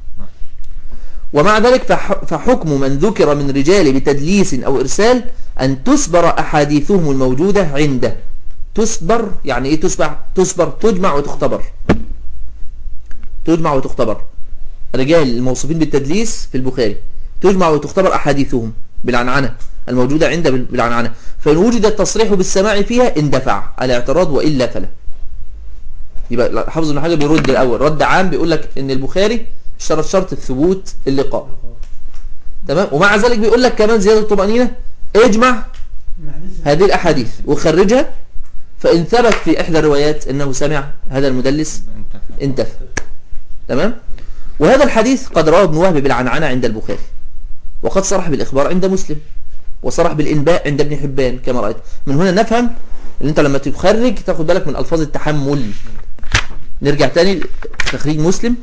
ومع ذلك فح- فحكم من ذكر من رجال بتدليس او ارسال ان تسبر احاديثهم الموجوده عنده تسبر يعني ايه تسبر تسبر تجمع وتختبر تجمع وتختبر رجال الموصوفين بالتدليس في البخاري تجمع وتختبر أحاديثهم بالعنعنة الموجودة عند بال- بالعنعنة فإن وجد التصريح بالسماع فيها اندفع الاعتراض وإلا فلا يبقى حافظ ابن حجر بيرد الأول رد عام بيقول لك إن البخاري اشترط شرط الثبوت اللقاء تمام ومع ذلك بيقول لك كمان زيادة الطمأنينة اجمع من حديث هذه الأحاديث وخرجها فإن ثبت في إحدى الروايات أنه سمع هذا المدلس انت انتفى تمام وهذا الحديث قد رواه ابن وهب بالعنعنة عند البخاري وقد صرح بالإخبار عند مسلم وصرح بالإنباء عند ابن حبان كما رأيت من هنا نفهم ان انت لما تخرج تاخد بالك من ألفاظ التحمل نرجع تاني تخريج مسلم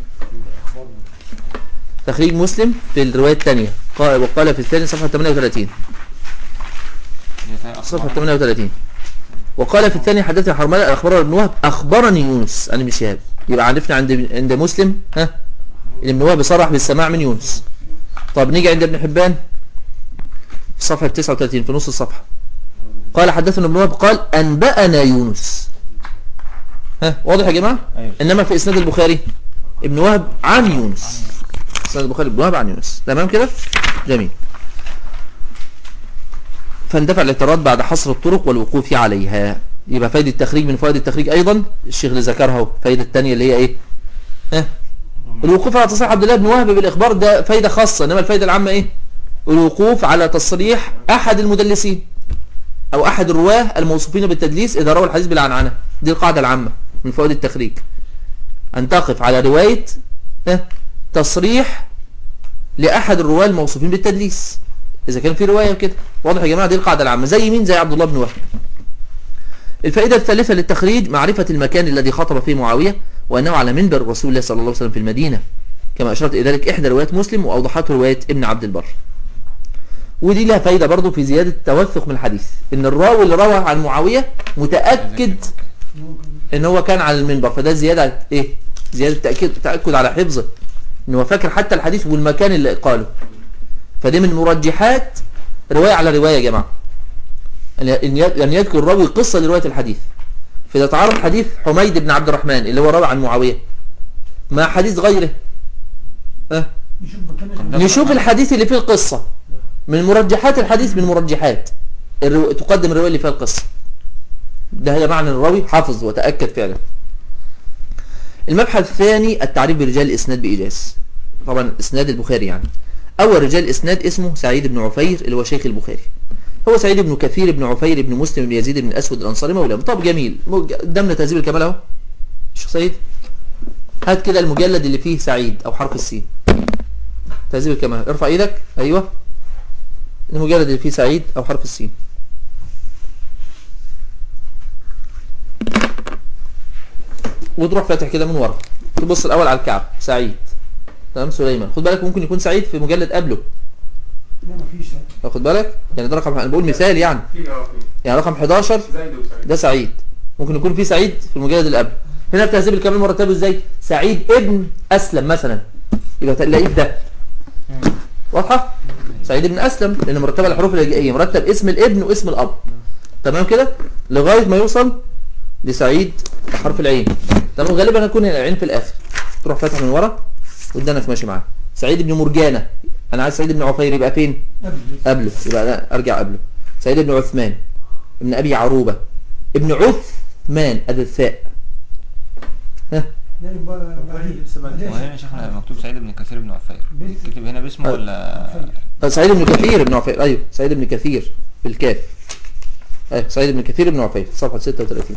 تخريج مسلم في الرواية الثانية قال وقال في الثاني صفحة 38 هي فيها صفحة أخبار 38 وقال في الثاني حدثني حرملة أخبرنا ابن وهب أخبرني يونس أنا مش شهاب يبقى عرفنا عند عند مسلم ها ابن وهب صرح بالسماع من يونس طب نيجي عند ابن حبان في صفحة 39 في نص الصفحة قال حدثنا ابن وهب قال أنبأنا يونس ها واضح يا جماعة أيوة. إنما في إسناد البخاري ابن وهب عن يونس إسناد البخاري ابن وهب عن يونس تمام كده جميل فاندفع الاعتراض بعد حصر الطرق والوقوف عليها يبقى فايدة التخريج من فوائد التخريج أيضا الشيخ اللي ذكرها اهو. الفايدة الثانية اللي هي إيه ها الوقوف على تصريح عبد الله بن وهب بالإخبار ده فايدة خاصة إنما الفايدة العامة إيه الوقوف على تصريح أحد المدلسين أو أحد الرواه الموصوفين بالتدليس إذا روى الحديث بالعنعنة دي القاعدة العامة من فوائد التخريج أن تقف على رواية ها، تصريح لأحد الرواه الموصوفين بالتدليس إذا كان في رواية وكده واضح يا جماعة دي القاعدة العامة زي مين زي عبد الله بن وهب الفائدة الثالثة للتخريج معرفة المكان الذي خطب فيه معاوية وأنه على منبر رسول الله صلى الله عليه وسلم في المدينة كما أشرت إلى ذلك إحدى روايات مسلم وأوضحته رواية ابن عبد البر ودي لها فايدة برضو في زيادة التوثق من الحديث إن الراوي اللي روى عن معاوية متأكد إن هو كان على المنبر فده زيادة إيه زيادة تأكيد تأكد على حفظه إن هو فاكر حتى الحديث والمكان اللي قاله فدي من مرجحات رواية على رواية يا جماعة أن ي- أن يذكر الراوي قصة لرواية الحديث فإذا تعارض حديث حميد بن عبد الرحمن اللي هو روى عن معاوية مع حديث غيره أه نشوف مكان نشوف الحديث اللي فيه القصة من مرجحات الحديث من مرجحات الرو... تقدم الرواية اللي فيها القصة ده هي معنى الراوي حافظ وتأكد فعلا المبحث الثاني التعريف برجال الإسناد بإيجاز طبعا إسناد البخاري يعني أول رجال الإسناد اسمه سعيد بن عفير اللي هو شيخ البخاري هو سعيد بن كثير بن عفير بن مسلم بن يزيد بن أسود الأنصاري مولاه طب جميل مج- قدامنا تهذيب الكمال أهو شيخ سعيد هات كده المجلد اللي فيه سعيد أو حرف السين تهذيب الكمال ارفع ايدك ايوه المجلد اللي فيه سعيد او حرف السين وتروح فاتح كده من ورا تبص الاول على الكعب سعيد تمام سليمان خد بالك ممكن يكون سعيد في مجلد قبله لا مفيش واخد بالك يعني ده رقم انا بقول مثال يعني في اه في يعني رقم 11 زيد وسعيد ده سعيد ممكن يكون في سعيد في المجلد اللي قبله هنا في تهذيب الكمال مرتبه ازاي سعيد ابن اسلم مثلا يبقى تلاقيه في ده واضحه سعيد بن اسلم لان مرتبه الحروف الهجائيه مرتب اسم الابن واسم الاب تمام كده لغايه ما يوصل لسعيد بحرف العين تمام غالبا هتكون العين في الاخر تروح فاتح من ورا ودانك ماشي معاه سعيد بن مرجانه انا عايز سعيد بن عفير يبقى فين قبل قبله يبقى أنا ارجع قبله سعيد بن عثمان ابن ابي عروبه ابن عثمان ادي الثاء ها لا يبقى بعدين بعدين. وهنا يا شيخنا مكتوب سعيد بن كثير بن عفير بيت- كتب هنا باسمه أه. ولا آه، سعيد بن كثير بن عفير ايوه سعيد بن كثير بالكاف ايوه سعيد بن كثير بن عفير صفحه 36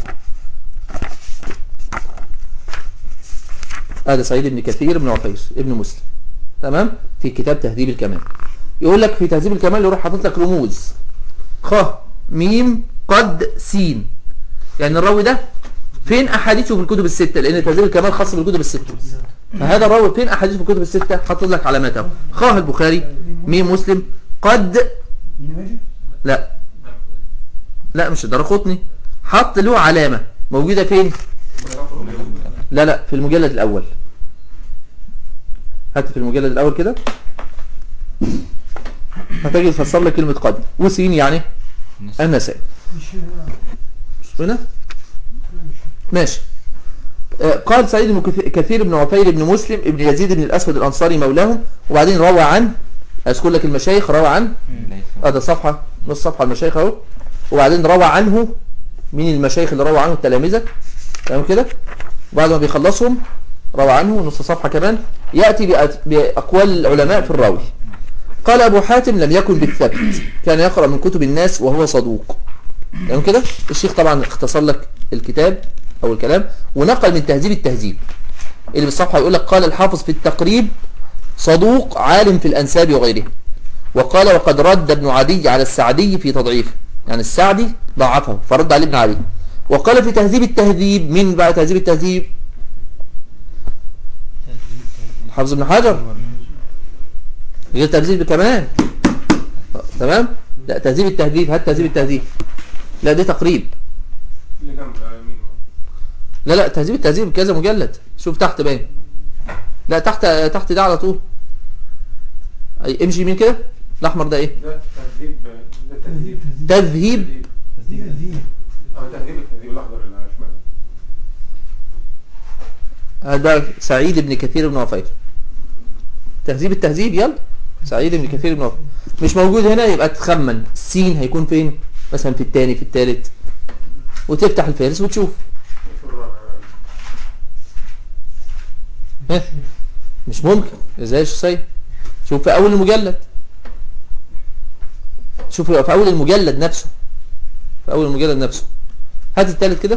هذا سعيد بن كثير بن عفير ابن مسلم تمام في كتاب تهذيب الكمال يقول لك في تهذيب الكمال يروح حاطط لك رموز خ ميم قد سين يعني الراوي ده فين احاديثه في الكتب السته لان تهذيب الكمال خاص بالكتب السته فهذا الراوي فين احاديثه في الكتب السته حاطط لك علاماته خ البخاري ميم مسلم قد ابن ماجه لا لا مش الدرقطني حط له علامة موجودة فين لا لا في المجلد الأول هات في المجلد الأول كده هتجي تفسر لك كلمة قد وسين يعني النساء النساء مش آه، هنا ماشي آه، قال سعيد بن كث- كثير بن عفير بن مسلم ابن يزيد بن الأسود الأنصاري مولاهم وبعدين روى عن أذكر لك المشايخ روى عن ليس هذا صفحة نص صفحة المشايخ اهو وبعدين روى عنه مين المشايخ اللي روى عنه التلامذة تمام كده وبعد ما بيخلصهم روى عنه نص صفحة كمان يأتي بأت- بأقوال العلماء في الراوي قال أبو حاتم لم يكن بالثبت كان يقرأ من كتب الناس وهو صدوق تمام كده الشيخ طبعا اختصر لك الكتاب أو الكلام ونقل من تهذيب التهذيب اللي بالصفحة يقول لك قال الحافظ في التقريب صدوق عالم في الأنساب وغيره وقال وقد رد ابن عدي على السعدي في تضعيفه يعني السعدي ضعفه فرد عليه ابن عدي وقال في تهذيب التهذيب من بقى تهذيب التهذيب حافظ ابن حجر غير تهذيب كمان تمام لا تهذيب التهذيب هات تهذيب التهذيب لا ده تقريب لا لا تهذيب التهذيب كذا مجلد شوف تحت باين لا تحت تحت ده على طول اي امشي يمين كده الاحمر ده ايه ده تهذيب ده تهذيب تذهيب تهذيب اه تهذيب التهذيب الاخضر اللي على شمال هذا سعيد بن كثير بن عفير تهذيب التهذيب يلا سعيد بن كثير بن عفير مش موجود هنا يبقى تخمن السين هيكون فين مثلا في الثاني في الثالث وتفتح الفارس وتشوف في الرابع ها مش ممكن ازاي يا شيخ سيد شوف في اول المجلد شوف في اول المجلد نفسه في اول المجلد نفسه هات الثالث كده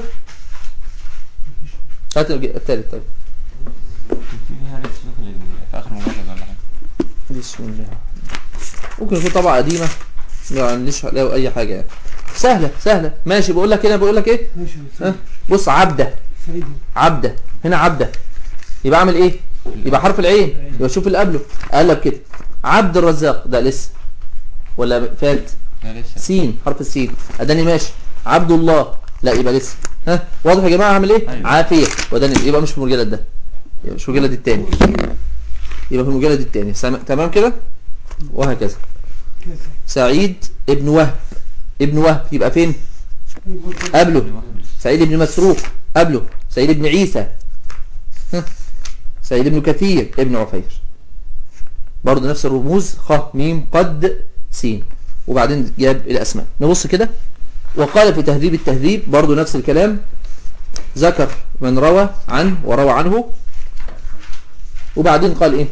هات الج- الثالث طيب في فيها ريت سلوك لل- في اخر مجلد ولا حاجه بسم الله ممكن يكون طبعة قديمة يعني ليش هلاقوا اي حاجة يعني سهلة سهلة ماشي بقول لك هنا بقول لك ايه ماشي ها بص عبده سعيد عبده هنا عبده يبقى اعمل ايه يبقى حرف العين يبقى شوف اللي قبله قلب كده عبد الرزاق ده لسه ولا فات لا لسه سين حرف السين اداني ماشي عبد الله لا يبقى لسه ها واضح يا جماعه اعمل ايه أيوة. عافيه وداني يبقى مش في المجلد ده يبقى مش في المجلد الثاني يبقى في المجلد الثاني سام- تمام كده وهكذا سعيد ابن وهب ابن وهب يبقى فين قبله سعيد بن مسروق قبله سعيد بن عيسى ها. سعيد بن كثير ابن عفير برضه نفس الرموز خ ميم قد سين وبعدين جاب الاسماء نبص كده وقال في تهذيب التهذيب برضه نفس الكلام ذكر من روى عنه وروى عنه وبعدين قال ايه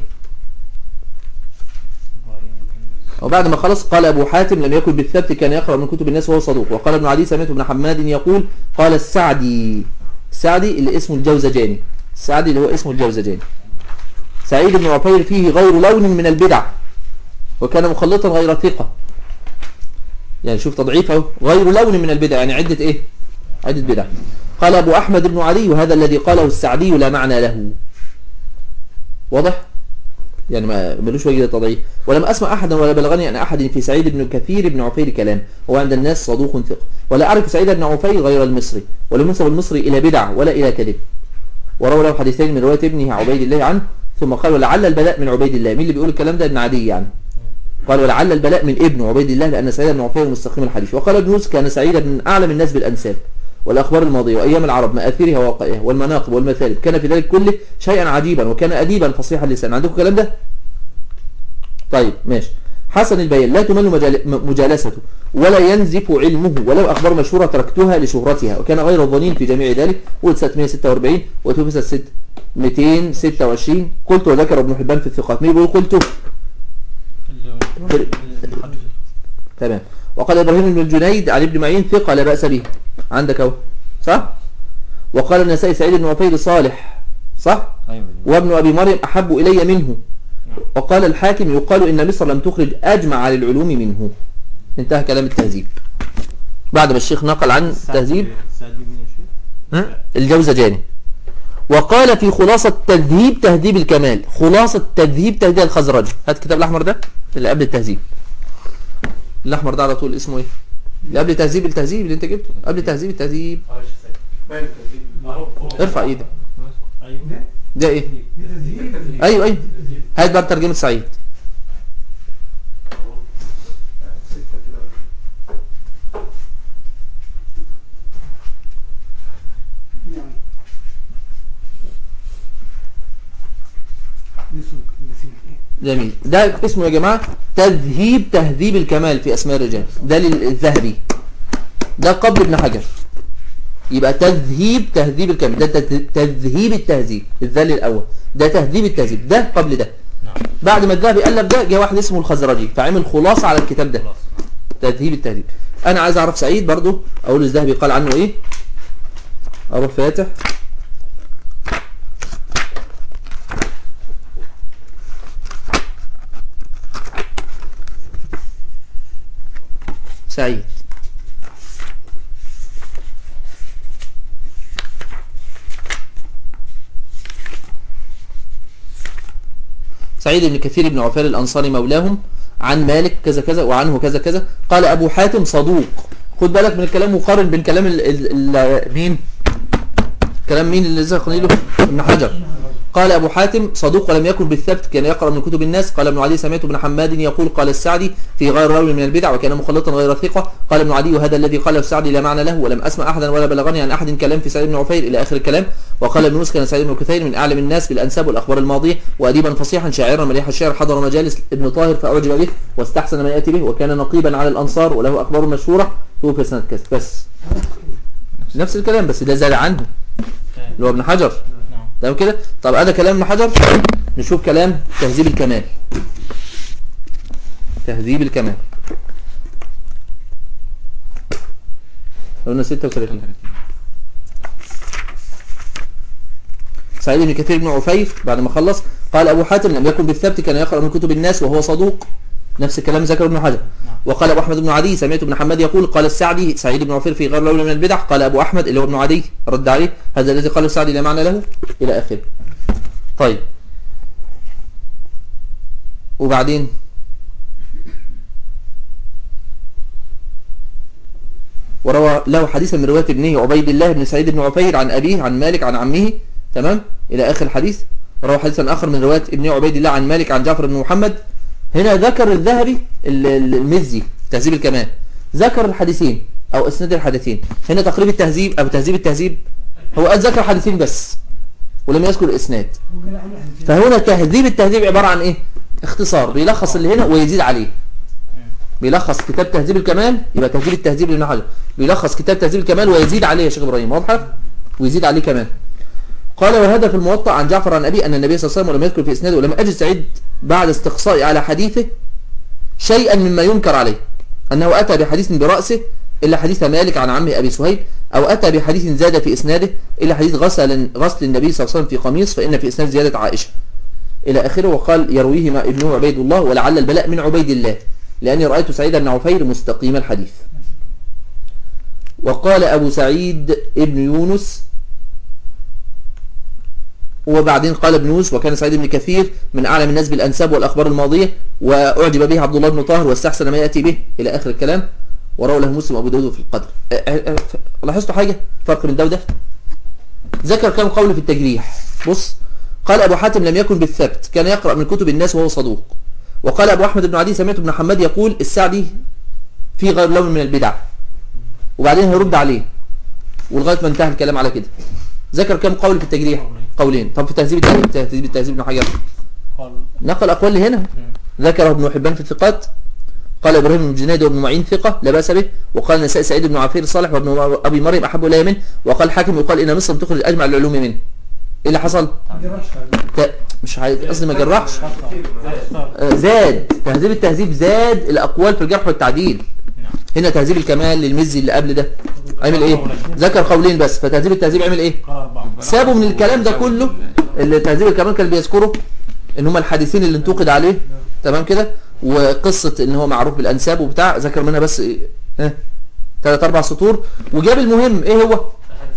وبعد ما خلص قال أبو حاتم لم يكن بالثبت كان يقرأ من كتب الناس وهو صدوق وقال ابن عدي سمعت ابن حماد يقول قال السعدي السعدي اللي اسمه الجوزجاني السعدي اللي هو اسمه الجوزجاني سعيد بن عفير فيه غير لون من البدع وكان مخلطا غير ثقة يعني شوف تضعيف اهو غير لون من البدع يعني عدة ايه عدة بدع قال أبو أحمد بن علي وهذا الذي قاله السعدي لا معنى له واضح يعني ما ملوش وجه للتضعيف ولم أسمع أحدا ولا بلغني أن أحد في سعيد بن كثير بن عفير كلام هو عند الناس صدوق ثقة ولا أعرف سعيد بن عفير غير المصري ولم ينسب المصري إلى بدع ولا إلى كذب وروى له حديثين من رواية ابنه عبيد الله عنه ثم قال ولعل البلاء من عبيد الله مين اللي بيقول الكلام ده ابن عدي يعني قال ولعل البلاء من ابن عبيد الله لأن سعيد بن عفير مستقيم الحديث وقال ابن يوسف كان سعيدا من أعلم الناس بالأنساب والأخبار الماضية وأيام العرب مآثيرها وواقعها والمناقب والمثالب كان في ذلك كله شيئا عجيبا وكان أديبا فصيح اللسان عندكم الكلام ده طيب ماشي حسن البيان لا تمل مجال- م- مجالسته ولا ينزف علمه ولو أخبار مشهورة تركتها لشهرتها وكان غير الظنين في جميع ذلك ولد سنة 146 وتوفي سنة ست- 226 قلت وذكر ابن حبان في الثقات مين بيقول قلت تمام وقال إبراهيم بن الجنيد عن ابن معين ثقة لا بأس به عندك اهو صح وقال النسائي سعيد بن عفير صالح صح ايوه وابن أبي مريم أحب إلي منه وقال الحاكم يقال إن مصر لم تخرج أجمع على العلوم منه انتهى كلام التهذيب بعد ما الشيخ نقل عن التهذيب السعدي مين يا شيخ؟ ها؟ الجوزجاني وقال في خلاصة تهذيب تهذيب الكمال خلاصة تهذيب تهذيب الخزرجي هات الكتاب الأحمر ده اللي قبل التهذيب الأحمر ده على طول اسمه ايه اللي قبل تهذيب التهذيب اللي انت جبته قبل تهذيب التهذيب اه يا شيخ سيد. باين التهذيب معروف ارفع ايدك ايوه ده ايه تهذيب ايوه ايوه هات بقى ترجمة سعيد ستة كده يعني نسوا الاثنين جميل ده اسمه يا جماعة تذهيب تهذيب الكمال في أسماء الرجال ده للذهبي ده قبل ابن حجر يبقى تذهيب تهذيب الكمال ده تذ- تذهيب التهذيب الذل الأول ده تهذيب التهذيب ده قبل ده نعم بعد ما الذهبي ألف ده جه واحد اسمه الخزرجي فعمل خلاصة على الكتاب ده خلاص تذهيب التهذيب أنا عايز أعرف سعيد برضو أقول الذهبي قال عنه إيه أروح فاتح سعيد سعيد بن كثير بن عفير الأنصاري مولاهم عن مالك كذا كذا وعنه كذا كذا قال أبو حاتم صدوق خد بالك من الكلام وقارن بين كلام ال ال ال مين كلام مين اللي ذكر له ابن حجر قال أبو حاتم صدوق ولم يكن بالثبت كان يقرأ من كتب الناس قال ابن عدي سمعت ابن حماد يقول قال السعدي في غير رجل من البدع وكان مخلطا غير ثقة قال ابن عدي وهذا الذي قاله السعدي لا معنى له ولم أسمع أحدا ولا بلغني عن أحد كلام في سعيد بن عفير إلى آخر الكلام وقال ابن يونس كان سعيد بن كثير من أعلم الناس بالأنساب والأخبار الماضية وأديبا فصيحا شاعرا مليح الشعر حضر مجالس ابن طاهر فأعجب به واستحسن ما يأتي به وكان نقيبا على الأنصار وله أخبار مشهورة توفي سنة كذا بس نفس الكلام بس ده زاد عنه اللي هو ابن حجر نعم تمام كده طب هذا كلام ابن حجر نشوف كلام تهذيب الكمال تهذيب الكمال قلنا 36 سعيد بن كثير بن عفير بعد ما خلص قال أبو حاتم لم يكن بالثبت كان يقرأ من كتب الناس وهو صدوق نفس الكلام ذكر ابن حجر نعم. وقال أبو أحمد بن عدي سمعت ابن حماد يقول قال السعدي سعيد بن عفير في غير لولا من البدع قال أبو أحمد اللي هو ابن عدي رد عليه هذا الذي قاله السعدي لا معنى له إلى آخره طيب وبعدين وروى له حديثا من رواية ابنه عبيد الله بن سعيد بن عفير عن أبيه عن مالك عن عمه تمام إلى آخر الحديث وروى حديثا آخر من رواية ابنه عبيد الله عن مالك عن جعفر بن محمد هنا ذكر الذهبي ال- ال- المزي تهذيب الكمال ذكر الحديثين أو اسناد الحديثين هنا تقريب التهذيب أو تهذيب التهذيب هو قد ذكر حديثين بس ولم يذكر الإسناد هو قال عنه حديثين. فهنا تهذيب التهذيب عبارة عن ايه اختصار بيلخص اللي هنا ويزيد عليه بيلخص كتاب تهذيب الكمال يبقى تهذيب التهذيب لابن حجر بيلخص كتاب تهذيب الكمال ويزيد عليه يا شيخ ابراهيم واضحه ويزيد عليه كمان قال وهذا في الموطأ عن جعفر عن أبي أن النبي صلى الله عليه وسلم ولم يذكر في إسناده ولم أجد سعيد بعد استقصائي على حديثه شيئا مما ينكر عليه أنه أتى بحديث برأسه إلا حديث مالك عن عمه أبي سهيل أو أتى بحديث زاد في إسناده إلا حديث غسل غسل النبي صلى الله عليه وسلم في قميص فإن في إسناد زيادة عائشة إلى آخره وقال يرويه ما ابنه عبيد الله ولعل البلاء من عبيد الله لأني رأيت سعيد بن عفير مستقيم الحديث وقال أبو سعيد ابن يونس وبعدين قال ابن يونس وكان سعيد بن كثير من أعلم الناس بالأنساب والأخبار الماضية وأعجب به عبد الله بن طاهر واستحسن ما يأتي به إلى آخر الكلام وروى له مسلم وأبو داود في القدر أه، أه، أه، لاحظتوا حاجة فرق بين ده وده ذكر كم قول في التجريح بص قال أبو حاتم لم يكن بالثبت كان يقرأ من كتب الناس وهو صدوق وقال أبو أحمد بن عدي سمعت ابن حماد يقول السعدي في غير لون من البدع وبعدين هيرد عليه ولغاية ما انتهى الكلام على كده ذكر كم قول في التجريح قولين طب في تهذيب التهذيب تهذيب التهذيب ابن حجر قال نقل أقوال اللي هنا ذكره ابن حبان في الثقات قال ابراهيم بن جنيد وابن معين ثقة لا بأس به وقال نسائي سعيد بن عفير صالح وابن ابي مريم احب الي منه وقال حاكم يقال ان مصر تخرج اجمع العلوم منه ايه اللي حصل ما جرحش عليه. ت- مش عايز قصدي ما جرحش اختار آه، زاد تهذيب التهذيب زاد الاقوال في الجرح والتعديل نعم هنا تهذيب الكمال للمزي اللي قبل ده عمل ايه ذكر قولين بس فتهذيب التهذيب عمل ايه قال أربعة سابوا من الكلام ده كله اللي تهذيب الكمال كان بيذكره ان هم الحديثين اللي انتقد عليه تمام كده وقصة ان هو معروف بالانساب وبتاع ذكر منها بس ايه ها ثلاث اربع سطور وجاب المهم ايه هو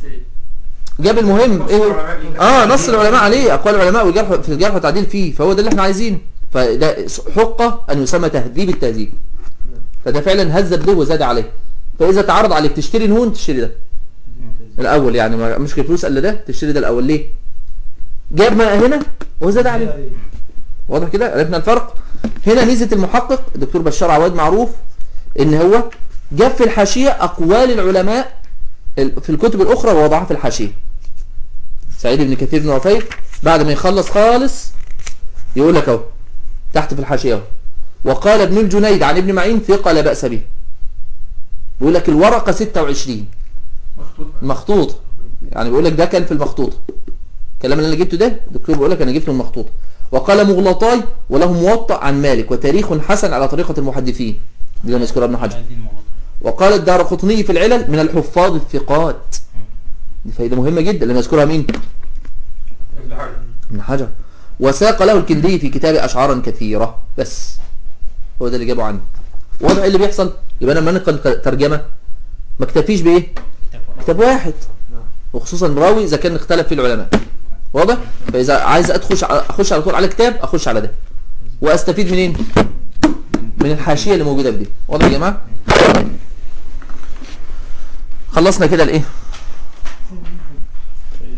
جاب المهم ايه هو اه نص العلماء عليه اقوال العلماء والجرح في الجرح والتعديل فيه فهو ده اللي احنا عايزينه فده حقه ان يسمى تهذيب التهذيب فده فعلا هذب ده وزاد عليه فاذا تعرض عليك تشتري نهون تشتري ده الاول يعني ما- مش فلوس الا ده تشتري ده الاول ليه جاب ما هنا وزاد عليه واضح كده عرفنا الفرق هنا ميزه المحقق الدكتور بشار عواد معروف ان هو جاب في الحاشيه اقوال العلماء ال- في الكتب الاخرى ووضعها في الحاشيه سعيد بن كثير بن عفير بعد ما يخلص خالص يقول لك اهو تحت في الحاشيه اهو وقال ابن الجنيد عن ابن معين ثقه لا باس به بيقول لك الورقه 26 مخطوط مخطوطه يعني بيقول لك ده كان في المخطوطه الكلام اللي انا جبته ده الدكتور بيقول لك انا جبته من المخطوطه وقال مغلطاي وله موطأ عن مالك وتاريخ حسن على طريقة المحدثين دي لما يذكرها ابن حجر الدين مغلق وقال الدار قطني في العلل من الحفاظ الثقات دي فايدة مهمة جدا لما يذكرها مين ابن حجر ابن حجر وساق له الكندي في كتاب أشعارا كثيرة بس هو ده اللي جابه عنه واضح ايه اللي بيحصل يبقى انا لما نقل ترجمة ما اكتفيش بايه كتاب واحد. كتاب واحد وخصوصا راوي اذا كان اختلف فيه العلماء واضح فاذا عايز ادخل اخش على طول على كتاب اخش على ده واستفيد منين من الحاشيه اللي موجوده في دي واضح يا جماعه خلصنا كده الايه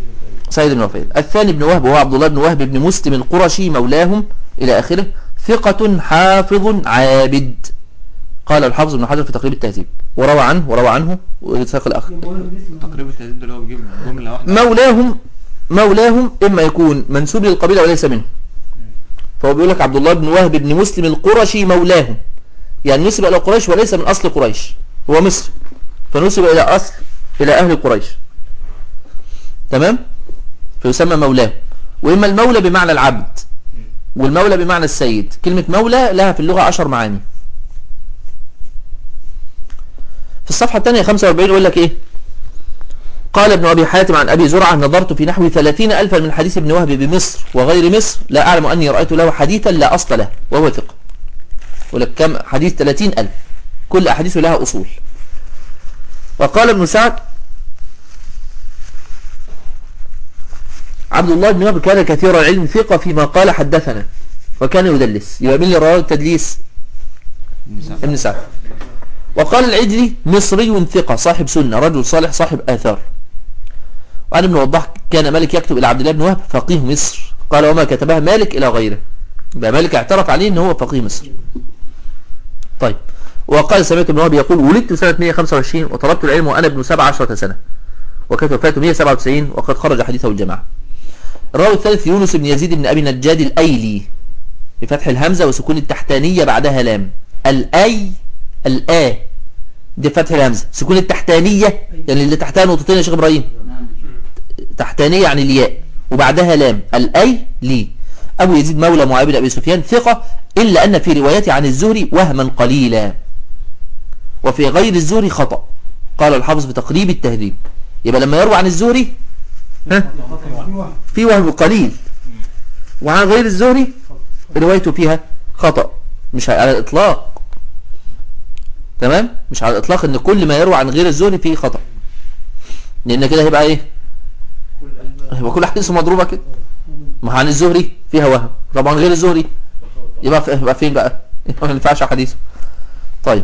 سيد بن وفيل الثاني بن وهب وهو عبد الله بن وهب بن مسلم القرشي مولاهم إلى آخره ثقة حافظ عابد قال الحافظ بن حجر في تقريب التهذيب وروى عنه وروى عنه وإسحاق الأخ تقريبا التهديد ده اللي هو بيجيب جملة واحدة مولاهم مولاهم إما يكون منسوب للقبيلة وليس منه فهو بيقول لك عبد الله بن وهب بن مسلم القرشي مولاهم يعني نسب إلى قريش وليس من أصل قريش هو مصر فنسب إلى أصل إلى أهل قريش تمام فيسمى مولاه وإما المولى بمعنى العبد والمولى بمعنى السيد كلمة مولى لها في اللغة عشر معاني في الصفحة الثانية 45 يقول لك إيه قال ابن أبي حاتم عن أبي زرعة نظرت في نحو ثلاثين ألفا من حديث ابن وهب بمصر وغير مصر لا أعلم أني رأيت له حديثا لا أصل له وهو ثقة يقول لك كم حديث ثلاثين ألف كل أحاديثه لها أصول وقال ابن سعد عبد الله بن وهب كان كثير العلم ثقة فيما قال حدثنا وكان يدلس يبقى مين اللي رواه التدليس ابن سعد. ابن سعد وقال العجلي مصري ثقة صاحب سنة رجل صالح صاحب آثار وعن ابن وضاح كان مالك يكتب إلى عبد الله بن وهب فقيه مصر قال وما كتبها مالك إلى غيره يبقى مالك اعترف عليه ان هو فقيه مصر طيب وقال سمعت ابن وهب يقول ولدت سنة 125 وطلبت العلم وأنا ابن 17 سنة وكانت وفاته 197 وقد خرج حديثه الجماعة الراوي الثالث يونس بن يزيد بن أبي نجاد الأيلي بفتح الهمزة وسكون التحتانية بعدها لام الأي الآ دي فتح الهمزة سكون التحتانية يعني اللي تحتها نقطتين يا شيخ إبراهيم تحتانية يعني الياء وبعدها لام الأي لي أبو يزيد مولى معاوية بن أبي سفيان ثقة إلا أن في روايته عن الزهري وهما قليلا وفي غير الزهري خطأ قال الحافظ بتقريب التهذيب يبقى لما يروى عن الزهري ها في وهم قليل وعن غير الزهري روايته فيها خطأ مش على الإطلاق تمام مش على الإطلاق إن كل ما يروى عن غير الزهري فيه خطأ لأن كده هيبقى إيه هيبقى كل حديثه مضروبة كده ما هو عن الزهري فيها وهم طبعا غير الزهري يبقى في- يبقى فين بقى ما ينفعش حديثه طيب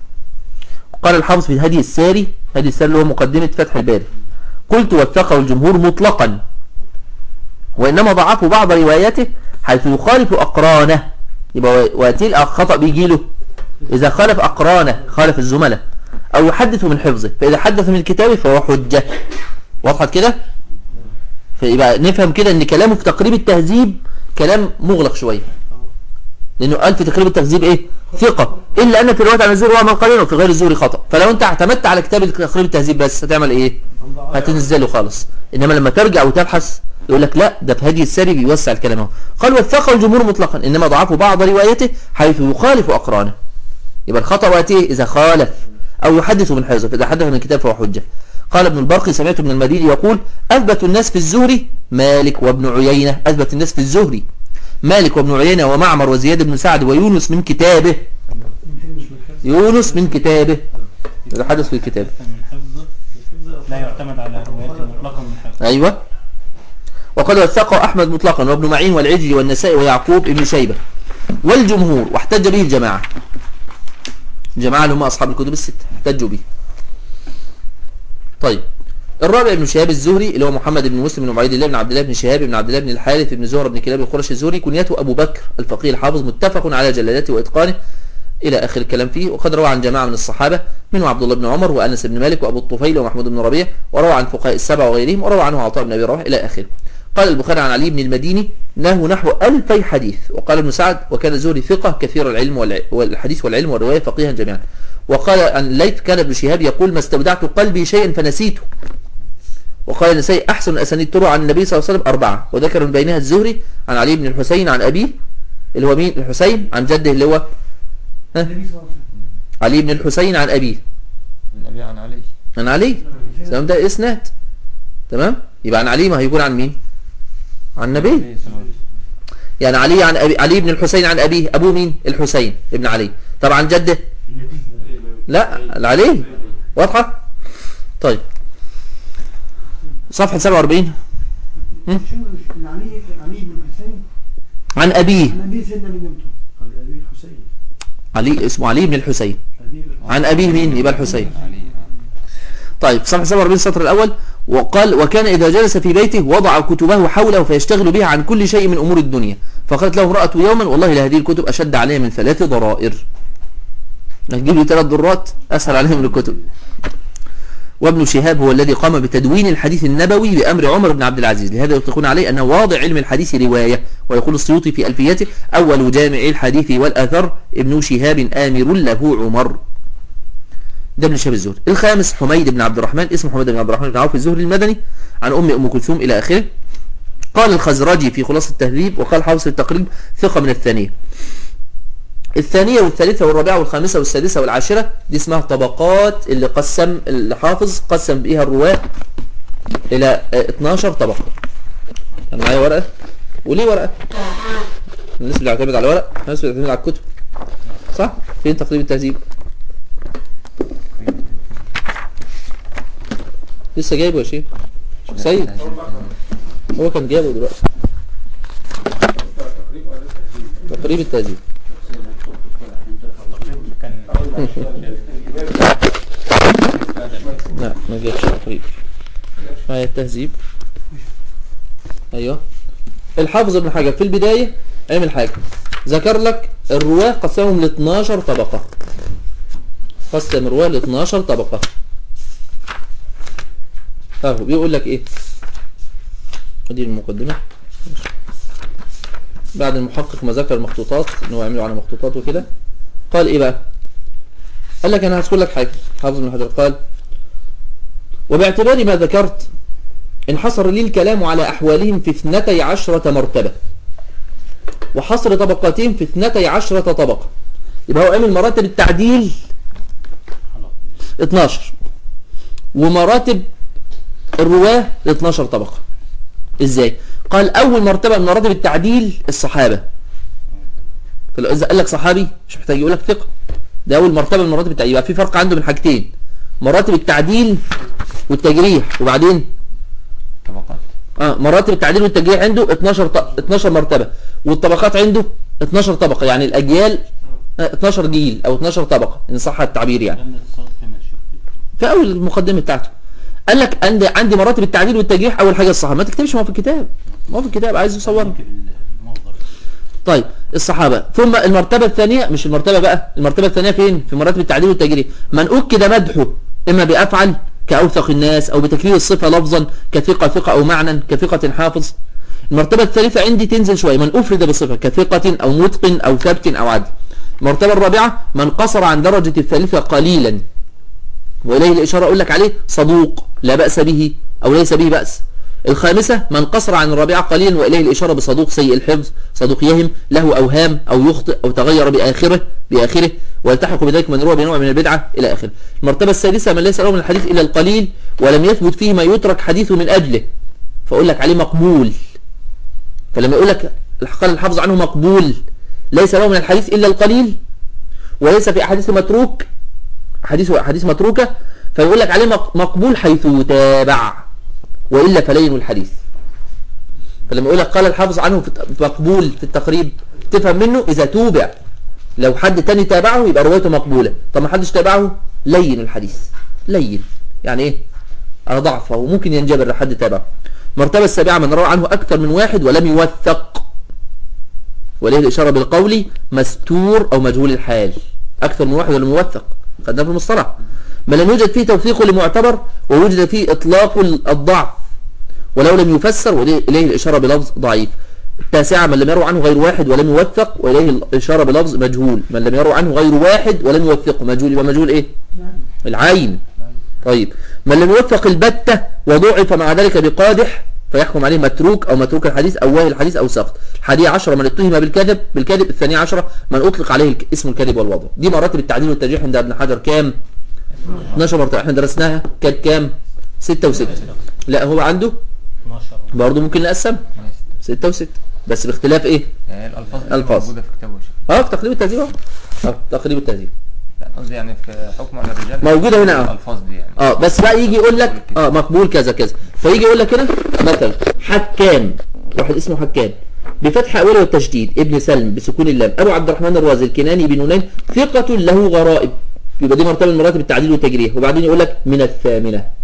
قال الحافظ في هدي الساري هدي الساري اللي هو مقدمة فتح الباري قلت واتقوا الجمهور مطلقا وإنما ضعفوا بعض رواياته حيث يخالف أقرانه يبقى واتي الخطأ بيجي له إذا خالف أقرانه خالف الزملاء أو يحدث من حفظه فإذا حدث من كتابه فهو حجة وضحت كده فيبقى نفهم كده ان كلامه في تقريب التهذيب كلام مغلق شوية لانه قال في تقريب التهذيب ايه ثقة الا ان في رواية عن الزهري وعمل قليل وفي غير الزهري خطأ فلو انت اعتمدت على كتاب تقريب التهذيب بس هتعمل ايه هتنزله خالص انما لما ترجع وتبحث يقول لك لا ده في هدي الساري بيوسع الكلام اهو قال وثقه الجمهور مطلقا انما ضعفوا بعض روايته حيث يخالف اقرانه يبقى الخطأ واتيه اذا خالف او يحدث من حفظه فاذا حدث من الكتاب فهو حجة قال ابن البرقي سمعت ابن المديني يقول أثبت الناس في الزهري مالك وابن عيينة أثبت الناس في الزهري مالك وابن عيينة ومعمر وزياد بن سعد ويونس من كتابه يونس من كتابه هذا حدث في الكتاب من حفظه لا يعتمد على روايته مطلقا من حفظه أيوة وقد وثقه أحمد مطلقا وابن معين والعجلي والنسائي ويعقوب ابن شيبة والجمهور واحتج به الجماعة الجماعة اللي هم أصحاب الكتب الست احتجوا به طيب الرابع ابن شهاب الزهري اللي هو محمد بن مسلم بن عبيد الله بن عبد الله بن شهاب بن عبد الله بن الحارث بن زهره بن كلاب القرشي الزهري كنيته أبو بكر الفقيه الحافظ متفق على جلالته وإتقانه إلى آخر الكلام فيه وقد روى عن جماعة من الصحابة منهم عبد الله بن عمر وأنس بن مالك وأبو الطفيل ومحمود بن ربيع وروى عن فقهاء السبع وغيرهم وروى عنه عطاء بن أبي رواح إلى آخره قال البخاري عن علي بن المديني انه نحو ألفي حديث وقال ابن سعد وكان الزهري ثقة كثير العلم والع- والحديث والعلم والرواية فقيها جميعا وقال عن الليث كان ابن شهاب يقول ما استودعت قلبي شيئا فنسيته وقال النسائي أحسن أسانيد تروى عن النبي صلى الله عليه وسلم أربعة وذكر من بينها الزهري عن علي بن الحسين عن أبيه اللي هو مين الحسين عن جده اللي هو النبي صلى الله عليه وسلم علي بن الحسين عن أبيه النبي عن علي عن علي تمام ده إسناد تمام يبقى عن علي ما هيكون عن مين عن النبي النبي صلى الله عليه وسلم. يعني علي عن أبي علي بن الحسين عن أبيه أبوه مين الحسين ابن علي طبعا جده لا العلي واضحة طيب صفحة 47 شو العلي العلي بن الحسين عن أبيه عن ابي سيدنا من نمته قال ابي الحسين علي اسمه علي بن الحسين ابي عن أبيه مين يبقى الحسين علي آه. طيب صفحة 47 السطر الأول وقال وكان إذا جلس في بيته وضع كتبه حوله فيشتغل بها عن كل شيء من أمور الدنيا فقالت له امرأة يوما والله لهذه الكتب أشد علي من ثلاث ضرائر هتجيب لي ثلاث ضرات أسهل عليهم من الكتب وابن شهاب هو الذي قام بتدوين الحديث النبوي بأمر عمر بن عبد العزيز لهذا يطلقون عليه أنه واضع علم الحديث رواية ويقول السيوطي في ألفيته أول جامع الحديث والأثر ابن شهاب آمر له عمر ده ابن شهاب الزهري الخامس حميد بن عبد الرحمن اسمه حميد بن عبد الرحمن بن عوف الزهري المدني عن أم أم كلثوم إلى آخره قال الخزرجي في خلاصة التهذيب وقال حافظ في التقريب ثقة من الثانية الثانية والثالثة والرابعة والخامسة والسادسة والعاشرة دي اسمها طبقات اللي قسم الحافظ قسم بيها الرواة إلى آه، 12 طبقة أنا معايا ورقة وليه ورقة؟ الناس اللي بيعتمد على الورق الناس اللي بيعتمد على الكتب صح؟ فين تقريب التهذيب؟ لسه جايبه يا شيخ شيخ سيد هو كان جايبه دلوقتي تقريبا ولا تهذيب تقريب التهذيب كان لا ما جابش تقريب معايا التهذيب ايوه الحافظ ابن حجر في البداية عمل حاجة ذكر لك الرواة قسمهم ل 12 طبقة قسم الرواة ل 12 طبقة اهو بيقول لك ايه ادي المقدمة بعد المحقق ما ذكر المخطوطات ان هو يعملوا على مخطوطات وكده قال ايه بقى قال لك انا هذكر لك حاجة حافظ ابن حجر قال وباعتبار ما ذكرت انحصر لي الكلام على أحوالهم في اثنتي عشرة مرتبة وحصر طبقاتهم في اثنتي عشرة طبقة يبقى هو عمل مراتب التعديل 12 ومراتب الرواة 12 طبقة ازاي قال اول مرتبة من مراتب التعديل الصحابة فإذا قال لك صحابي مش محتاج يقول لك ثقة ده اول مرتبة من مراتب التعديل يبقى في فرق عنده من حاجتين مراتب التعديل والتجريح وبعدين طبقات اه مراتب التعديل والتجريح عنده 12 ط... 12 مرتبة والطبقات عنده 12 طبقة يعني الاجيال آه، 12 جيل او 12 طبقة ان صح التعبير يعني لم الاتصال كما شفت في اول المقدمة بتاعته قال لك عندي عندي مراتب التعديل والتجريح اول حاجة الصحابة ما تكتبش ما هو في الكتاب ما هو في الكتاب عايز يصور ممكن المصدر طيب الصحابة ثم المرتبة الثانية مش المرتبة بقى المرتبة الثانية فين في مراتب التعديل والتجريح من أكد مدحه إما بأفعل كأوثق الناس أو بتكرير الصفة لفظا كثقة ثقة أو معنى كثقة حافظ المرتبة الثالثة عندي تنزل شوية من أفرد بصفة كثقة أو متقن أو ثبت أو عدل المرتبة الرابعة من قصر عن درجة الثالثة قليلا وإليه الإشارة أقول لك عليه صدوق لا بأس به أو ليس به بأس الخامسة من قصر عن الرابعة قليلا وإليه الإشارة بصدوق سيء الحفظ صدوق يهم له أوهام أو يخطئ أو تغير بآخره بآخره ويلتحق بذلك من روى بنوع من البدعة إلى آخره المرتبة السادسة من ليس له من الحديث إلا القليل ولم يثبت فيه ما يترك حديثه من أجله فأقول لك عليه مقبول فلما يقول لك قال الحافظ عنه مقبول ليس له من الحديث إلا القليل وليس في أحاديث متروك حديث حديث متروكة فيقول لك عليه مق- مقبول حيث يتابع وإلا فلين الحديث فلما يقول لك قال الحافظ عنه في الت- مقبول في التقريب تفهم منه إذا توبع لو حد تاني تابعه يبقى روايته مقبولة طب ما حدش تابعه لين الحديث لين يعني ايه على ضعفه وممكن ينجبر لو حد تابعه المرتبة السابعة من روى عنه أكثر من واحد ولم يوثق وليه الإشارة بالقول مستور أو مجهول الحال أكثر من واحد ولم يوثق خدناه في المصطلح ما لم يوجد فيه توثيق لمعتبر ووجد فيه إطلاق الضعف ولو لم يفسر وإليه الإشارة بلفظ ضعيف التاسعة من لم يروى عنه غير واحد ولم يوثق وإليه الإشارة بلفظ مجهول من لم يروى عنه غير واحد ولم يوثقه مجهول يبقى مجهول إيه العين طيب من لم يوثق البتة وضعف مع ذلك بقادح فيحكم عليه متروك أو متروك الحديث أو واهي الحديث أو سقط الحادية عشرة من اتهم بالكذب بالكذب الثانية عشرة من أطلق عليه الك- اسم الكذب والوضع دي مراتب التعديل والترجيح عند ابن حجر كام 12 مرتبة احنا درسناها كانت كام 6 و6 لا هو عنده 12 برضه ممكن نقسم ماشي 6 و6 بس باختلاف ايه يعني الألفاظ دي ألفاظ. موجودة في كتابه الشيخ اه في تقريب التهذيب اهو اه تقريب التهذيب لا قصدي يعني في حكم على الرجال موجودة هنا، اه. الألفاظ دي يعني اه بس بقى يجي يقول لك اه مقبول كذا كذا فيجي يقول لك هنا مثلا حكام واحد اسمه حكام بفتح اوله والتشديد ابن سلم بسكون اللام ابو عبد الرحمن الرازي الكناني بنونين ثقة له غرائب يبقى دي مرتبة من مراتب التعديل والتجريح وبعدين يقول لك من الثامنة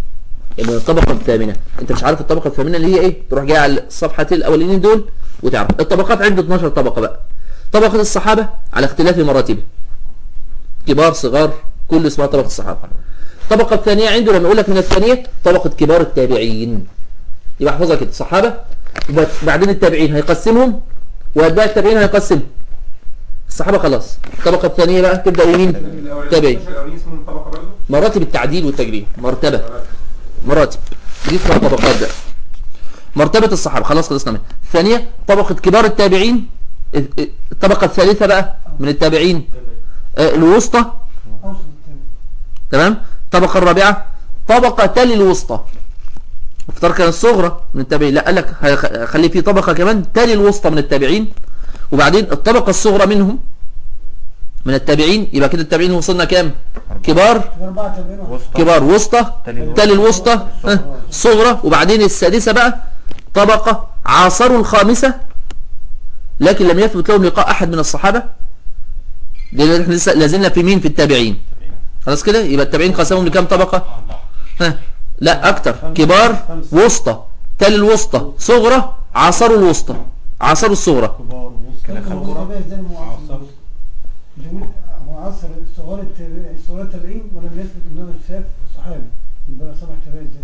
يعني من الطبقة الثامنة انت مش عارف الطبقة الثامنة اللي هي ايه تروح جاي على الصفحتين الاولين دول وتعرف الطبقات عنده 12 طبقة بقى طبقة الصحابة على اختلاف مراتبه كبار صغار كل اسمها طبقة الصحابة الطبقة الثانية عنده لما يقول لك من الثانية طبقة كبار التابعين يبقى احفظها كده الصحابة وبعدين التابعين هيقسمهم واتباع التابعين هيقسمهم الصحابة خلاص الطبقة الثانية بقى تبدأ يمين تابعين الاولاني اسمهم طبقه برضه مراتب التعديل والتجريد مرتبة مراتب دي اسمها طبقات بقى مرتبة الصحابة خلاص خلصنا منها الثانية طبقة كبار التابعين الطبقة الثالثة بقى من التابعين آه، الوسطى اوصل التاني تمام الطبقة الرابعة طبقة تلي الوسطى افترض كان الصغرى من التابعين لا قال لك هيخ- خلي في طبقة كمان تلي الوسطى من التابعين وبعدين الطبقة الصغرى منهم من التابعين يبقى كده التابعين وصلنا كام كبار أربعة تابعين واحد. وسطى كبار وسطى تلي الوسطى. تلي الوسطى ها، صغرى وبعدين السادسة بقى طبقة عاصروا الخامسة لكن لم يثبت لهم لقاء أحد من الصحابة لأن احنا لسه لازلنا في مين في التابعين خلاص كده يبقى التابعين قسمهم لكام طبقة ها لا أكتر كبار وسطى تلي الوسطى صغرى عاصروا الوسطى عاصروا الصغرى كبار ووسط كان خلق هو تابع ازاي هو عصر عصر جميل هو عصر الصغار التابعين الصغار التابعين ولم يثبت انهم شاف صحابي يبقى صبح تابعي ازاي؟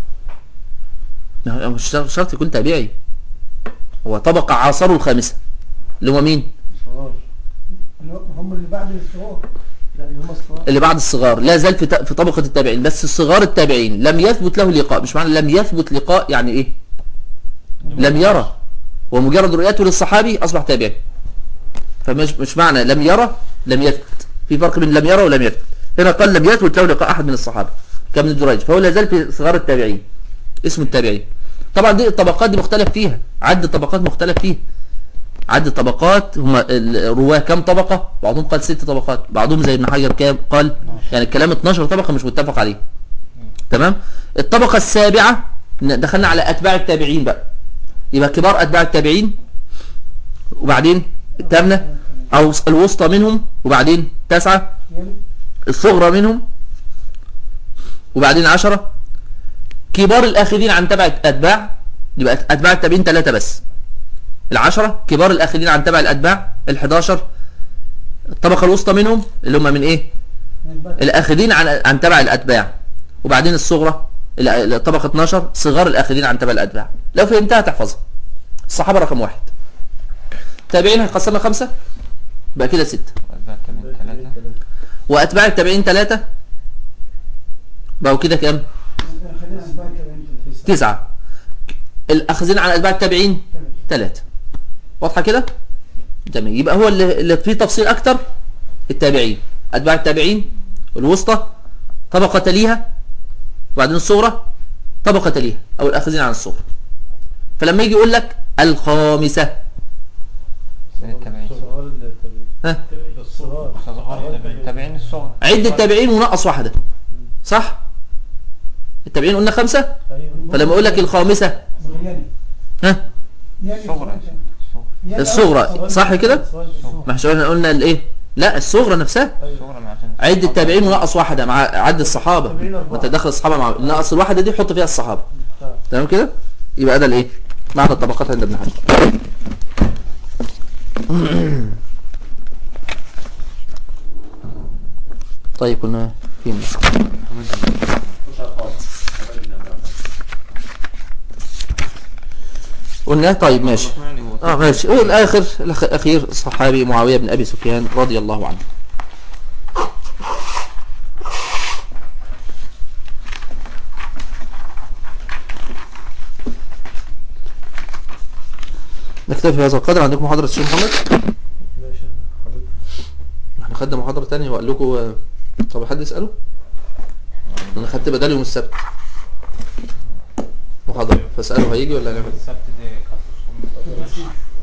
لا، مش شرط شرط يكون تابعي هو طبقة عاصروا الخامسة اللي هو مين صغار اللي هم اللي بعد الصغار لا اللي هم الصغار اللي بعد الصغار لا زال في ت- في طبقة التابعين بس الصغار التابعين لم يثبت له لقاء مش معنى لم يثبت لقاء يعني ايه لم يرى ومجرد رؤيته للصحابي اصبح تابعي فمش مش معنى لم يرى لم يثبت في فرق بين لم يرى ولم يثبت هنا قال لم يثبت له لقاء احد من الصحابه كابن الدريج فهو لا زال في صغار التابعين اسمه التابعين طبعا دي الطبقات دي مختلف فيها عد طبقات مختلف فيها عد طبقات هم الرواه كام طبقة بعضهم قال ست طبقات بعضهم زي ابن حجر كام قال يعني الكلام 12 طبقة مش متفق عليه تمام الطبقة السابعة ن- دخلنا على أتباع التابعين بقى يبقى كبار أتباع التابعين وبعدين الثامنة أو الوسطى منهم وبعدين تسعة يعني الصغرى منهم وبعدين عشرة كبار الآخذين عن تبع أتباع يبقى أتباع التابعين ثلاثة بس العشرة كبار الآخذين عن تبع الأتباع الحداشر الطبقة الوسطى منهم اللي هم من إيه يعني بعد الآخذين عن عن تبع الأتباع وبعدين الصغرى ال- الطبقة 12 صغار الآخذين عن تبع الأتباع لو فهمتها تحفظها الصحابة رقم واحد تابعين هنقسمها خمسة بقى كده ستة أتباع التابعين ثلاثة وأتباع التابعين ثلاثة بقوا كده كام خلينا أتباع التابعين تسعة الأخذين عن أتباع التابعين ثلاثة واضحة كده جميل يبقى هو اللي, اللي فيه تفصيل أكتر التابعين أتباع التابعين الوسطى طبقة تليها وبعدين الصغرى طبقة تليها أو الأخذين عن الصغرى فلما يجي يقول لك الخامسة من التابعين صغار التابعين ها الصغار صغار التابعين الصغرى عد التابعين ونقص واحدة صح التابعين قلنا خمسة ايوه فلما يقول لك الخامسة يعني ها يعني صغرى الصغرى يعني الصغرى صح كده ما احنا قلنا- قلنا الايه لا الصغرى نفسها صغرى مع عشان عد التابعين ونقص واحدة مع عد الصحابة ما انت داخل الصحابة مع نقص الواحدة دي حط فيها الصحابة تمام كده يبقى ده الايه معنى الطبقات عند ابن حجر طيب كنا فين قلنا طيب ماشي اه ماشي والاخر الأخ- الاخير الصحابي معاوية بن ابي سفيان رضي الله عنه نكتفي بهذا القدر عندكم محاضرة الشيخ محمد احنا خدنا محاضرة تانية وقال لكم آه، طب حد يسأله انا خدت بدل يوم السبت محاضرة فاسأله هيجي ولا نعمل السبت ده كان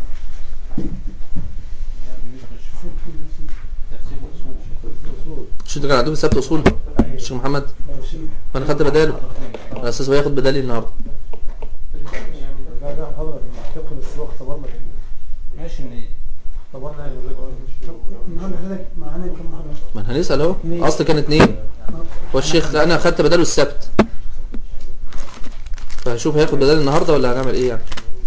مش انت كان عندكم السبت اصول الشيخ محمد فانا خدت بداله على اساس هو ياخد بدالي النهارده ماشي ان النهارده حضرتك معانا كم محاضرة؟ ما احنا هنسأل اهو اصل كان اتنين هو الشيخ انا خدت بداله السبت فهشوف هياخد بدل النهارده ولا هنعمل ايه يعني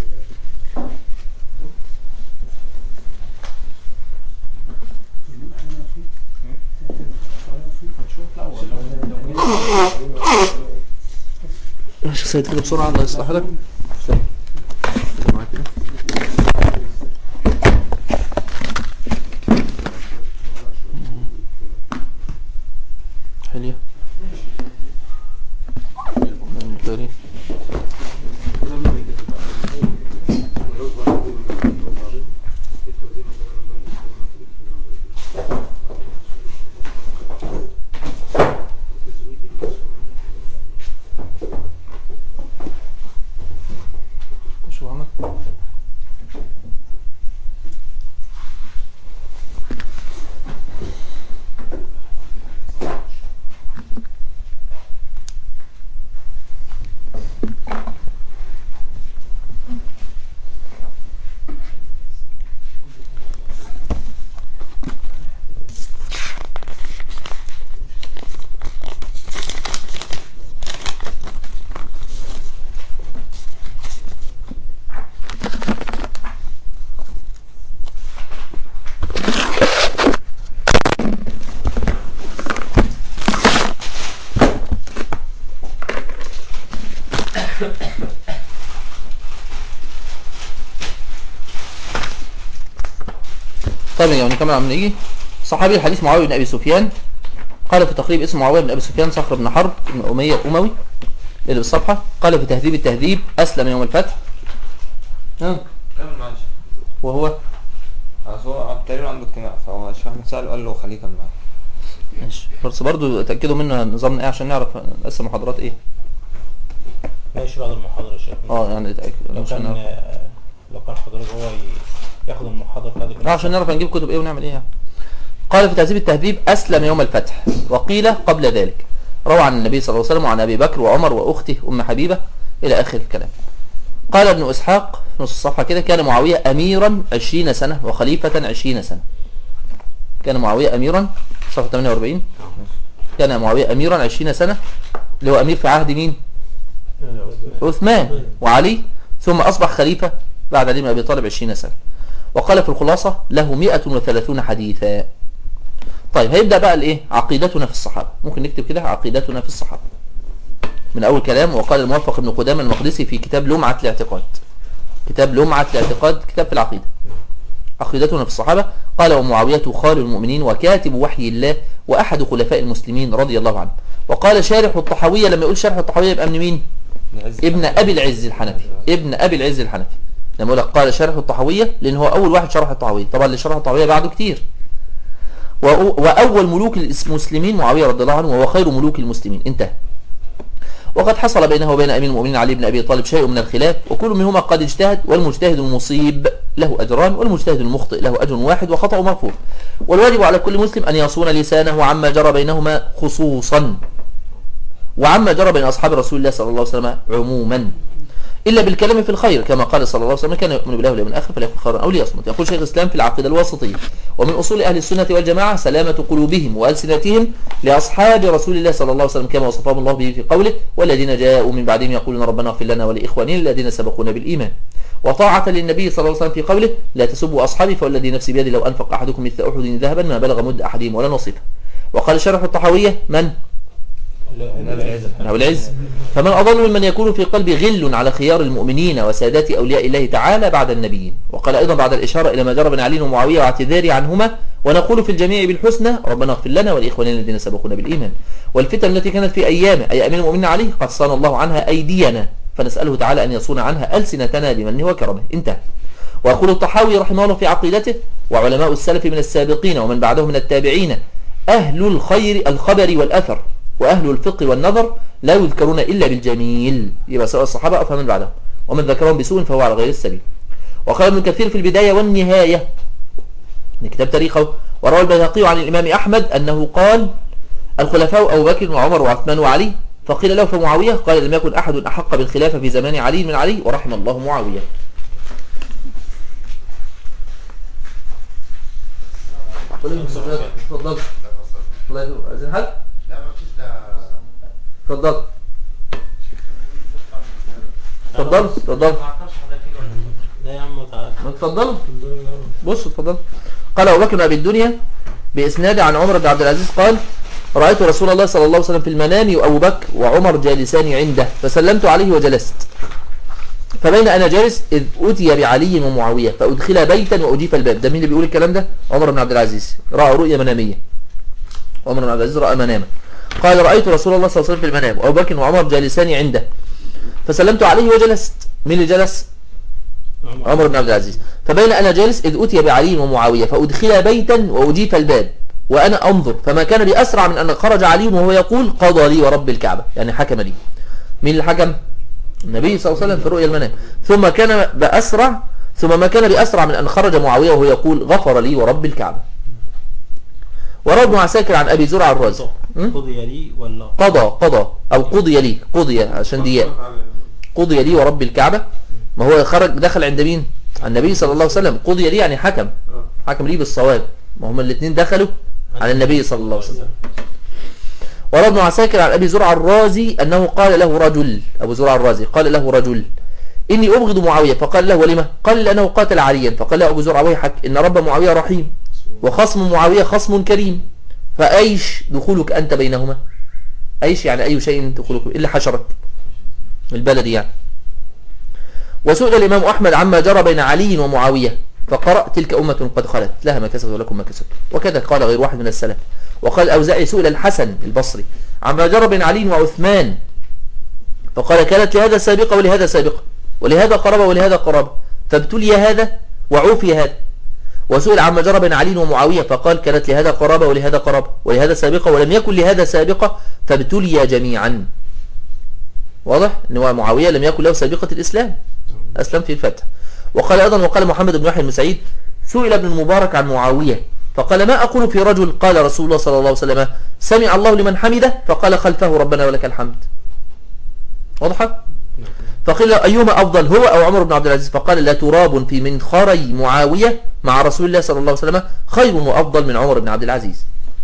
هنشوف لا ولا لو ماشي سيد كده بسرعة الله يصلح لك استنى. كده معاك كده. حلية ممتاري. شو عمل؟ طيب يعني نكمل عم نيجي صحابي الحديث معاوية بن أبي سفيان قال في تقريب اسم معاوية بن أبي سفيان صخر بن حرب بن أمية أموي اللي بالصفحة قال في تهذيب التهذيب أسلم يوم الفتح ها كمل معلش وهو اصل هو تقريبا عنده اجتماع فهو الشيخ احمد سأله قال له خليه كمل معايا ماشي بس برضه تأكدوا منه نظامنا ايه عشان نعرف نقسم محاضرات ايه ماشي بعد المحاضرة يا شيخ اه يعني تأكد لو عشان كان نعرف آه، لو كان حضرتك هو ي- ياخد المحاضرة بتاعتك آه، عشان نعرف هنجيب كتب ايه ونعمل ايه يعني. قال في تهذيب التهذيب أسلم يوم الفتح وقيل قبل ذلك روى عن النبي صلى الله عليه وسلم وعن أبي بكر وعمر وأخته أم حبيبة إلى آخر الكلام قال ابن إسحاق في نص الصفحة كده كان معاوية أميرا عشرين سنة وخليفة عشرين سنة كان معاوية أميرا صفحة 48 كان معاوية أميرا عشرين سنة اللي هو أمير في عهد مين عثمان وعلي ثم أصبح خليفة بعد علي بن أبي طالب عشرين سنة وقال في الخلاصة له 130 حديثا طيب هيبدأ بقى الايه عقيدتنا في الصحابة ممكن نكتب كده عقيدتنا في الصحابة من أول كلام وقال الموفق ابن قدامة المقدسي في كتاب لمعة الاعتقاد كتاب لمعة الاعتقاد كتاب في العقيدة عقيدتنا في الصحابة قال ومعاوية خال المؤمنين وكاتب وحي الله وأحد خلفاء المسلمين رضي الله عنه وقال شارح الطحاوية لما يقول شارح الطحاوية يبقى من مين ابن أبي العز الحنفي ابن أبي العز الحنفي لما يقول لك قال شرح الطحاوية لأن هو أول واحد شرح الطحاوية طبعا اللي شرح الطحاوية بعده كتير وأو- وأول ملوك المسلمين معاوية رضي الله عنه وهو خير ملوك المسلمين انتهى وقد حصل بينه وبين أمير المؤمنين علي بن أبي طالب شيء من الخلاف وكل منهما قد اجتهد والمجتهد المصيب له أجران والمجتهد المخطئ له أجر واحد وخطأ مرفوع والواجب على كل مسلم أن يصون لسانه عما جرى بينهما خصوصا وعما جرى بين أصحاب رسول الله صلى الله عليه وسلم عموما إلا بالكلام في الخير كما قال صلى الله عليه وسلم كان يؤمن بالله واليوم الآخر فليكن خيرا أو ليصمت يقول شيخ الإسلام في العقيدة الوسطية ومن أصول أهل السنة والجماعة سلامة قلوبهم وألسنتهم لأصحاب رسول الله صلى الله عليه وسلم كما وصفهم الله به في قوله والذين جاءوا من بعدهم يقولون ربنا اغفر لنا ولإخواننا الذين سبقونا بالإيمان وطاعة للنبي صلى الله عليه وسلم في قوله لا تسبوا أصحابي فوالذي نفسي بيدي لو أنفق أحدكم مثل أحد ذهبا ما بلغ مد أحدهم ولا نصيفه وقال شرح الطحاوية من؟ له العز فمن أضل ممن يكون في قلبه غل على خيار المؤمنين وسادات أولياء الله تعالى بعد النبيين وقال أيضا بعد الإشارة إلى ما جرى بين علي ومعاوية واعتذاري عنهما ونقول في الجميع بالحسنى ربنا اغفر لنا ولإخواننا الذين سبقونا بالإيمان والفتن التي كانت في أيامه أي أمين المؤمنين عليه قد صان الله عنها أيدينا فنسأله تعالى أن يصون عنها ألسنتنا بمنه وكرمه انتهى ويقول الطحاوي رحمه الله في عقيدته وعلماء السلف من السابقين ومن بعدهم من التابعين أهل الخير الخبر والأثر وأهل الفقه والنظر لا يذكرون إلا بالجميل يبقى سواء الصحابة أو فمن بعدهم ومن ذكرهم بسوء فهو على غير السبيل وقال ابن كثير في البداية والنهاية من كتاب تاريخه وروى البيهقي عن الإمام أحمد أنه قال الخلفاء أبو بكر وعمر وعثمان وعلي فقيل له فمعاوية قال لم يكن أحد أحق بالخلافة في زمان علي من علي ورحم الله معاوية تفضل الله ينور عايزين حل لا ما فيش ده تفضل اتفضلوا اتفضلوا لا يا عم تعالى ما اتفضلوا بصوا اتفضلوا قال ابو بكر بن ابي الدنيا باسناد عن عمر بن عبد العزيز قال رايت رسول الله صلى الله عليه وسلم في المنام وابو بكر وعمر جالسان عنده فسلمت عليه وجلست فبين انا جالس اذ اتي بعلي ومعاويه فادخل بيتا واجيف الباب ده مين اللي بيقول الكلام ده عمر بن عبد العزيز راى رؤيا مناميه عمر بن عبد العزيز راى مناما قال رايت رسول الله صلى الله عليه وسلم في المنام وابو بكر وعمر جالسان عنده فسلمت عليه وجلست مين اللي جلس عمر بن عبد العزيز فبين أنا جالس إذ أتي بعلي ومعاوية فأدخل بيتا وأجيف الباب وأنا أنظر فما كان لي أسرع من أن خرج علي وهو يقول قضى لي ورب الكعبة يعني حكم لي مين اللي حكم النبي صلى الله عليه وسلم في رؤيا المنام ثم كان بأسرع ثم ما كان بأسرع من أن خرج معاوية وهو يقول غفر لي ورب الكعبة وروى ابن عساكر عن أبي زرع الرازي م? قضي لي ولا قضى قضى أو قضي لي قضي عشان دي ياء قضي لي ورب الكعبة ما هو خرج دخل عند مين عن النبي صلى الله عليه وسلم قضي لي يعني حكم حكم لي بالصواب ما هم الاثنين دخلوا على النبي صلى الله عليه وسلم وروى ابن عساكر عن ابي زرع الرازي انه قال له رجل ابو زرع الرازي قال له رجل اني ابغض معاويه فقال له ولما قال لانه قاتل عليا فقال له ابو زرع ويحك ان رب معاويه رحيم وخصم معاويه خصم كريم فايش دخولك انت بينهما ايش يعني اي شيء دخولك الا حشرك البلد يعني وسئل الإمام أحمد عما جرى بين علي ومعاوية فقرأ تلك أمة قد خلت لها ما كسبت ولكم ما كسبت وكذا قال غير واحد من السلف وقال الأوزاعي سئل الحسن البصري عما جرى بين علي وعثمان فقال كانت لهذا سابقة ولهذا سابقة ولهذا قرابة ولهذا قرابة فابتلي هذا وعوفي هذا وسئل عما جرى بين علي ومعاوية فقال كانت لهذا قرابة ولهذا قرابة ولهذا سابقة ولم يكن لهذا سابقة فابتلي جميعا واضح ان هو معاوية لم يكن له سابقة الإسلام أسلم في الفتح وقال أيضا وقال محمد بن يحيى المسعيد سئل ابن المبارك عن معاوية فقال ما أقول في رجل قال رسول الله صلى الله عليه وسلم سمع الله لمن حمده فقال خلفه ربنا ولك الحمد واضحة فقيل له أيهما أفضل هو أو عمر بن عبد العزيز فقال لا تراب في منخري معاوية مع رسول الله صلى الله عليه وسلم خير وأفضل من عمر بن عبد العزيز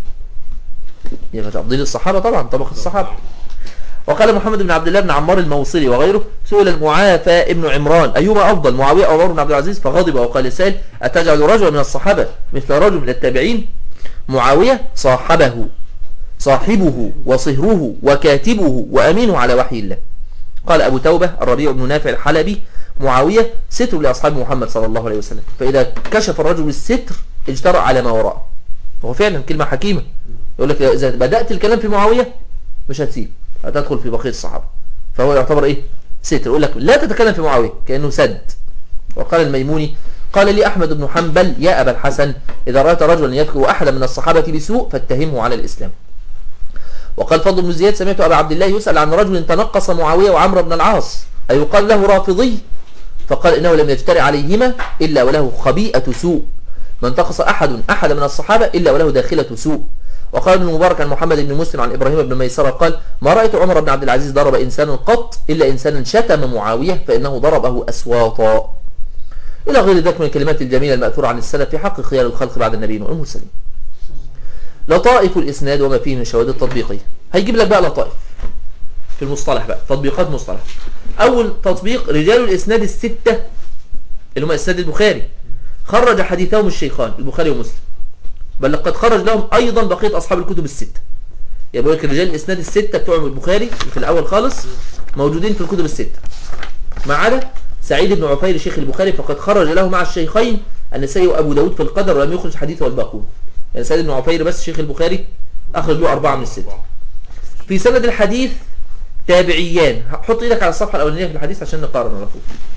يبقى تفضيل الصحابة طبعا طبقة الصحابة وقال محمد بن عبد الله بن عمار الموصلي وغيره سئل المعافى ابن عمران أيهما أفضل معاوية أو عمر بن عبد العزيز فغضب وقال السائل أتجعل رجلا من الصحابة مثل رجل من التابعين معاوية صاحبه صاحبه وصهره وكاتبه وأمينه على وحي الله قال أبو توبة الربيع بن نافع الحلبي معاوية ستر لأصحاب محمد صلى الله عليه وسلم فإذا كشف الرجل الستر اجترأ على ما وراءه وهو فعلا كلمة حكيمة يقول لك إذا بدأت الكلام في معاوية مش هتسيب هتدخل في بقية الصحابة فهو يعتبر ايه ستر يقول لك لا تتكلم في معاوية كأنه سد وقال الميموني قال لي أحمد بن حنبل يا أبا الحسن إذا رأيت رجلا يذكر أحدا من الصحابة بسوء فاتهمه على الإسلام وقال فضل بن زياد سمعت أبا عبد الله يسأل عن رجل تنقص معاوية وعمر بن العاص أي يقال له رافضي فقال إنه لم يجترئ عليهما إلا وله خبيئة سوء ما انتقص أحد أحد من الصحابة إلا وله داخلة سوء وقال ابن المبارك عن محمد بن مسلم عن إبراهيم بن ميسرة قال ما رأيت عمر بن عبد العزيز ضرب إنسانا قط إلا إنسانا شتم معاوية فإنه ضربه أسواطا إلى غير ذلك من الكلمات الجميلة المأثورة عن السلف في حق خيار الخلق بعد النبيين والمرسلين لطائف الإسناد وما فيه من شواهد التطبيقية هيجيب لك بقى لطائف في المصطلح بقى تطبيقات مصطلح أول تطبيق رجال الإسناد الستة اللي هم إسناد البخاري خرج حديثهم الشيخان البخاري ومسلم بل لقد خرج لهم أيضا بقية أصحاب الكتب الستة يبقى لك رجال الإسناد الستة بتوع البخاري في الأول خالص موجودين في الكتب الستة ما عدا سعيد بن عفير شيخ البخاري فقد خرج له مع الشيخين النسائي وأبو داود في القدر ولم يخرج حديثه الباقون يعني سعيد بن عفير بس شيخ البخاري أخرج له أربعة من الستة في سند الحديث تابعيان حط ايدك على الصفحة الأولانية في الحديث عشان نقارن على طول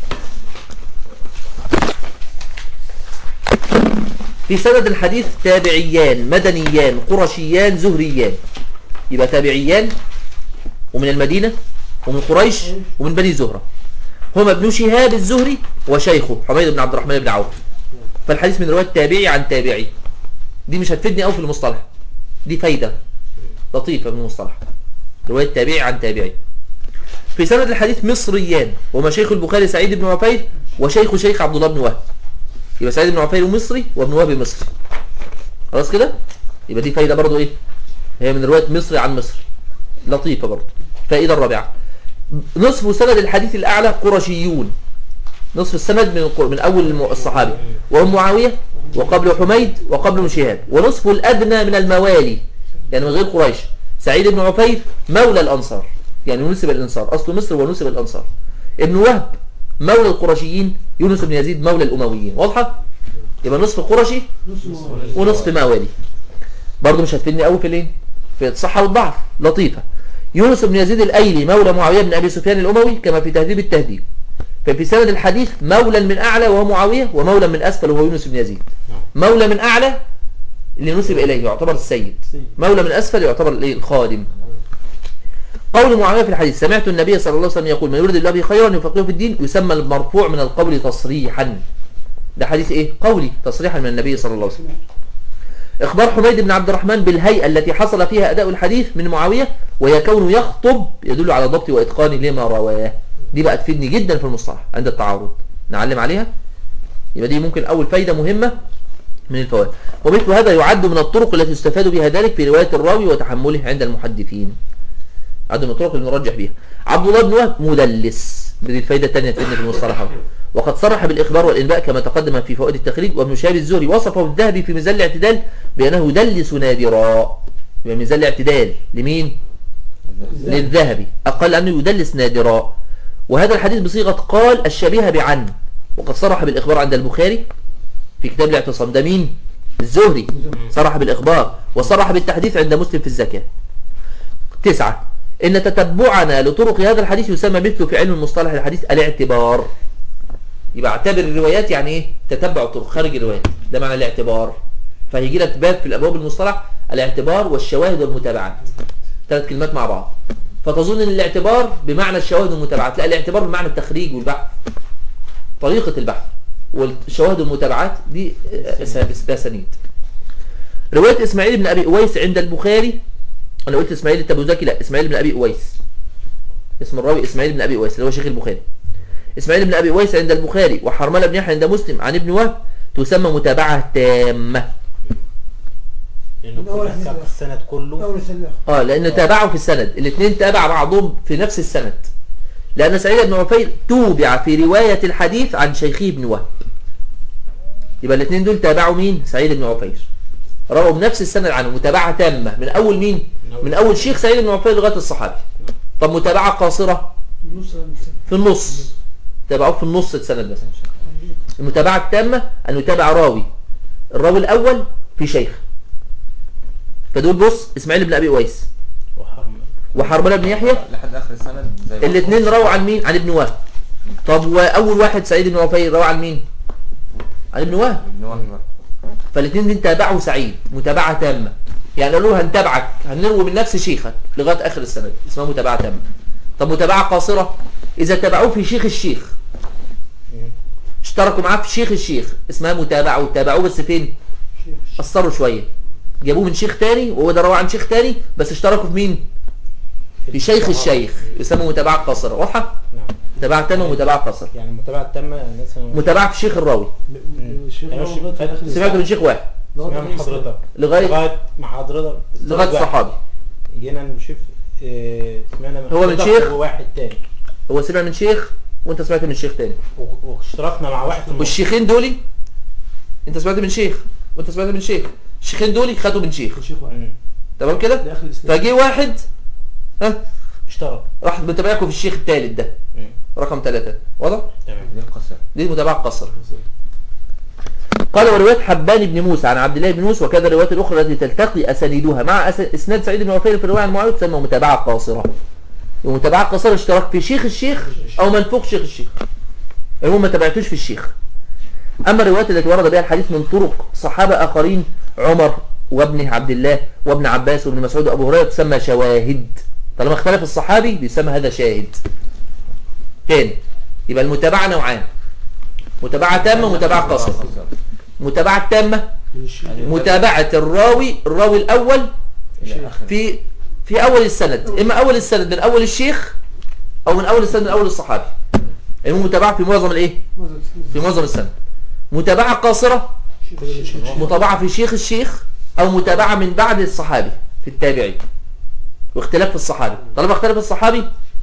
في سند الحديث تابعيان مدنيان قرشيان زهريان يبقى تابعيان ومن المدينة ومن قريش ومن بني زهرة هما ابن شهاب الزهري وشيخه حميد بن عبد الرحمن بن عوف فالحديث من رواية تابعي عن تابعي دي مش هتفيدني قوي في المصطلح دي فايدة لطيفة من المصطلح رواية تابعي عن تابعي في سند الحديث مصريان وما شيخ البخاري سعيد بن عفير وشيخ شيخ عبد الله بن وهب يبقى سعيد بن عفير مصري وابن وهب مصري خلاص كده يبقى دي فايدة برضو ايه هي من رواية مصري عن مصر لطيفة برضو فائدة الرابعة نصف سند الحديث الأعلى قرشيون نصف السند من القر- من أول الم- الصحابي وهم معاوية وقبل حميد وقبل شهاب ونصف الأدنى من الموالي يعني من غير قريش سعيد بن عفيف مولى الأنصار يعني نسب الأنصار أصل مصر ونسب الأنصار ابن وهب مولى القرشيين يونس بن يزيد مولى الأمويين واضحة؟ يبقى نصف قرشي نص موالي ونصف موالي برضه مش هتفيدني قوي في الايه في الصحة والضعف لطيفة يونس بن يزيد الأيلي مولى معاوية بن أبي سفيان الأموي كما في تهذيب التهذيب ففي سند الحديث مولى من أعلى وهو معاوية ومولى من أسفل وهو يونس بن يزيد مولى من أعلى اللي نسب إليه يعتبر السيد مولى من أسفل يعتبر الايه الخادم قول معاوية في الحديث سمعت النبي صلى الله عليه وسلم يقول من يريد الله به خيرا يفقهه في الدين يسمى المرفوع من القول تصريحا ده حديث ايه قولي تصريحا من النبي صلى الله عليه وسلم إخبار حميد بن عبد الرحمن بالهيئة التي حصل فيها أداء الحديث من معاوية وهي كونه يخطب يدل على ضبط وإتقانه لما رواه دي بقى تفيدني جدا في المصطلح عند التعارض نعلم عليها يبقى دي ممكن أول فايدة مهمة من الفوائد ومثل هذا يعد من الطرق التي يستفاد بها ذلك في رواية الراوي وتحمله عند المحدثين عد من الطرق اللي نرجح بها عبد الله بن وهب مدلس دي الفايدة الثانية تفيدني في المصطلح أهو. وقد صرح بالإخبار والإنباء كما تقدم في فوائد التخريج وابن شهاب الزهري وصفه الذهبي في ميزان الاعتدال بأنه يدلس نادرا يبقى ميزان الاعتدال لمين؟ للذهبي أقل أنه يدلس نادرا وهذا الحديث بصيغة قال الشبيهة بعن وقد صرح بالإخبار عند البخاري في كتاب الاعتصام ده مين؟ الزهري صرح بالإخبار وصرح بالتحديث عند مسلم في الزكاة تسعة إن تتبعنا لطرق هذا الحديث يسمى مثله في علم المصطلح الحديث الاعتبار يبقى اعتبر الروايات يعني ايه تتبع الطرق خارج الروايات ده معنى الاعتبار فهيجي لك باب في الابواب المصطلح الاعتبار والشواهد والمتابعات ثلاث كلمات مع بعض فتظن ان الاعتبار بمعنى الشواهد والمتابعات لا الاعتبار بمعنى التخريج والبحث طريقة البحث والشواهد والمتابعات دي أس- اسانيد رواية اسماعيل بن ابي اويس عند البخاري انا قلت اسماعيل التبوذكي لا اسماعيل بن ابي اويس اسم الراوي اسماعيل بن ابي اويس اللي هو شيخ البخاري اسماعيل بن ابي اويس عند البخاري وحرمله بن يحيى عند مسلم عن ابن وهب تسمى متابعة تامة لانه من أول كل حديث ساق بقى. السند كله أول سنة اه لانه تابعوا في السند الاثنين تابع بعضهم في نفس السند لان سعيد بن عفير توبع في رواية الحديث عن شيخه ابن وهب يبقى الاثنين دول تابعوا مين سعيد بن عفير رووا بنفس السند عنه متابعة تامة من اول مين من اول شيخ سعيد بن عفير لغاية الصحابي طب متابعة قاصرة نص السنة في النص تابعوه في النص السند بس المتابعة التامة أن يتابع راوي الراوي الأول في شيخ فدول بص إسماعيل بن أبي أويس وحرم وحرملة بن يحيى لحد اخر السند زي ما الاثنين قلت. رووا عن مين عن ابن وهب طب وأول واحد سعيد بن عفير روى عن مين عن ابن وهب ابن وهب برضه. فالاثنين دي تابعوا سعيد متابعة تامة يعني قالوا له هنتابعك هنروي من نفس شيخك لغاية آخر السند اسمها متابعة تامة طب متابعة قاصرة إذا تابعوه في شيخ الشيخ اشتركوا معاه في شيخ الشيخ اسمها متابعة وتابعوه بس فين شيخ قصروا شوية جابوه من شيخ تاني وهو ده رواه عن شيخ تاني بس اشتركوا في مين في شيخ الشيخ يسمى متابعة قاصرة واضحة نعم متابعة تامة ومتابعة قاصرة يعني المتابعة التامة مثلا متابعة في شيخ الراوي الشيخ أنا ده مش- لغاية في آخر سمعته من شيخ واحد اسمها من حضرتك لغاية لغاية مع حضرتك لغاية واحد. الصحابي جينا نشوف آه، سمعنا من هو من حضرتك شيخ؟ وواحد تاني هو سمع من شيخ وانت سمعت من شيخ تاني و- واشتركنا مع واحد في النص. والشيخين دولي انت سمعت من شيخ وانت سمعت من شيخ الشيخين دولي خدوا من شيخ الشيخ واحد مم. تمام كده لآخر الإسلام فجي واحد ها اشترك راح متابعكم في الشيخ الثالث ده مم. رقم ثلاثة واضح تمام دي القصة دي متابعة قصر قال ورواية حبان بن موسى عن عبد الله بن موسى وكذا الروايات الأخرى التي تلتقي أسانيدها مع أس- إسناد سعيد بن عفير في الرواية عن معاوية تسمى متابعة قاصرة ومتابعة قاصرة اشتراك في شيخ الشيخ أو منفوخ شيخ الشيخ المهم ما تابعتوش في الشيخ أما الروايات التي ورد بها الحديث من طرق صحابة آخرين عمر وابنه عبد الله وابن عباس وابن مسعود وأبو هريرة تسمى شواهد طالما اختلف الصحابي بيسمى هذا شاهد تاني يبقى المتابعة نوعان متابعة تامة ومتابعة قاصرة متابعة التامة الشيخ متابعة الراوي الراوي الأول إلى آخر في في أول السند إما أول السند من أول الشيخ أو من أول السند من أول الصحابي المهم متابعة في معظم الإيه ماذا في معظم السند متابعة قاصرة الشيخ متابعة في شيخ الشيخ أو متابعة من بعد الصحابي في التابعي واختلاف في الصحابي طالما اختلف الصحابي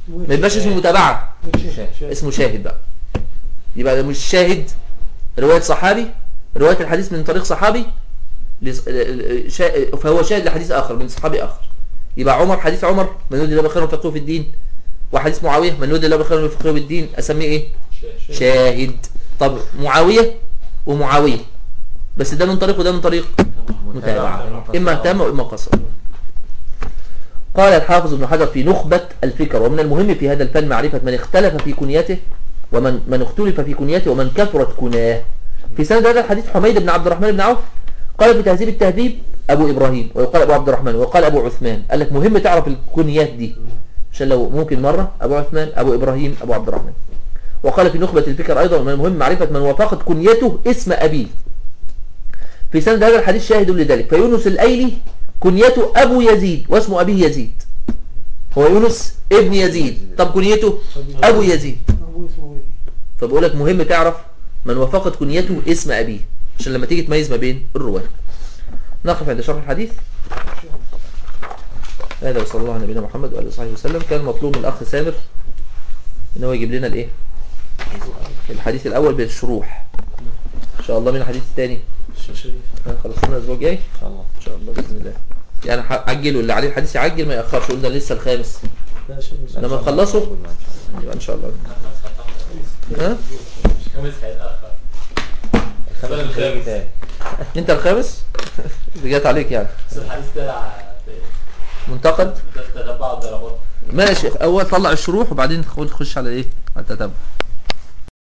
ما يبقاش اسمه متابعة شاهد. اسمه شاهد بقى يبقى مش شاهد رواية صحابي رواية الحديث من طريق صحابي لص- شا- فهو شاهد لحديث آخر من صحابي آخر يبقى عمر حديث عمر من يريد الله بخير وفقهه في الدين وحديث معاوية من يريد الله بخير وفقهه في الدين أسميه إيه شاهد طب معاوية ومعاوية بس ده من طريق وده من طريق متابعة إما تام وإما قصر قال الحافظ ابن حجر في نخبة الفكر ومن المهم في هذا الفن معرفة من اختلف في كنيته ومن من اختلف في كنيته ومن كثرت كناه في سند هذا الحديث حميد بن عبد الرحمن بن عوف قال في تهذيب التهذيب أبو إبراهيم ويقال أبو عبد الرحمن ويقال أبو عثمان قال لك مهم تعرف الكنيات دي عشان لو ممكن مرة أبو عثمان أبو إبراهيم أبو عبد الرحمن وقال في نخبة الفكر أيضا من المهم معرفة من وافقت كنيته اسم أبيه في سند هذا الحديث شاهد لذلك فيونس الأيلي كنيته أبو يزيد واسم أبيه يزيد هو يونس ابن يزيد طب كنيته أبو يزيد أبو اسمه إيه؟ فبقول لك مهم تعرف من وافقت كنيته اسم أبيه عشان لما تيجي تميز ما بين الرواة نقف عند شرح الحديث هذا وصلى الله على نبينا محمد وآله وصحبه وسلم كان مطلوب من الأخ سامر إن هو يجيب لنا الإيه الحديث الأول بالشروح إن شاء الله من الحديث الثاني خلصنا الأسبوع الجاي ان شاء الله إن شاء الله بإذن الله يعني ح- عجلوا اللي عليه الحديث يعجل ما يأخرش قلنا لسه الخامس لما نخلصه يبقى إن شاء الله ها خمس هيتأخر خمس خارجي تاني أنت الخامس اللي جت عليك يعني بس الحديث ده منتقد تتبع الدرجات ماشي اول طلع الشروح وبعدين تخش على ايه على التتبع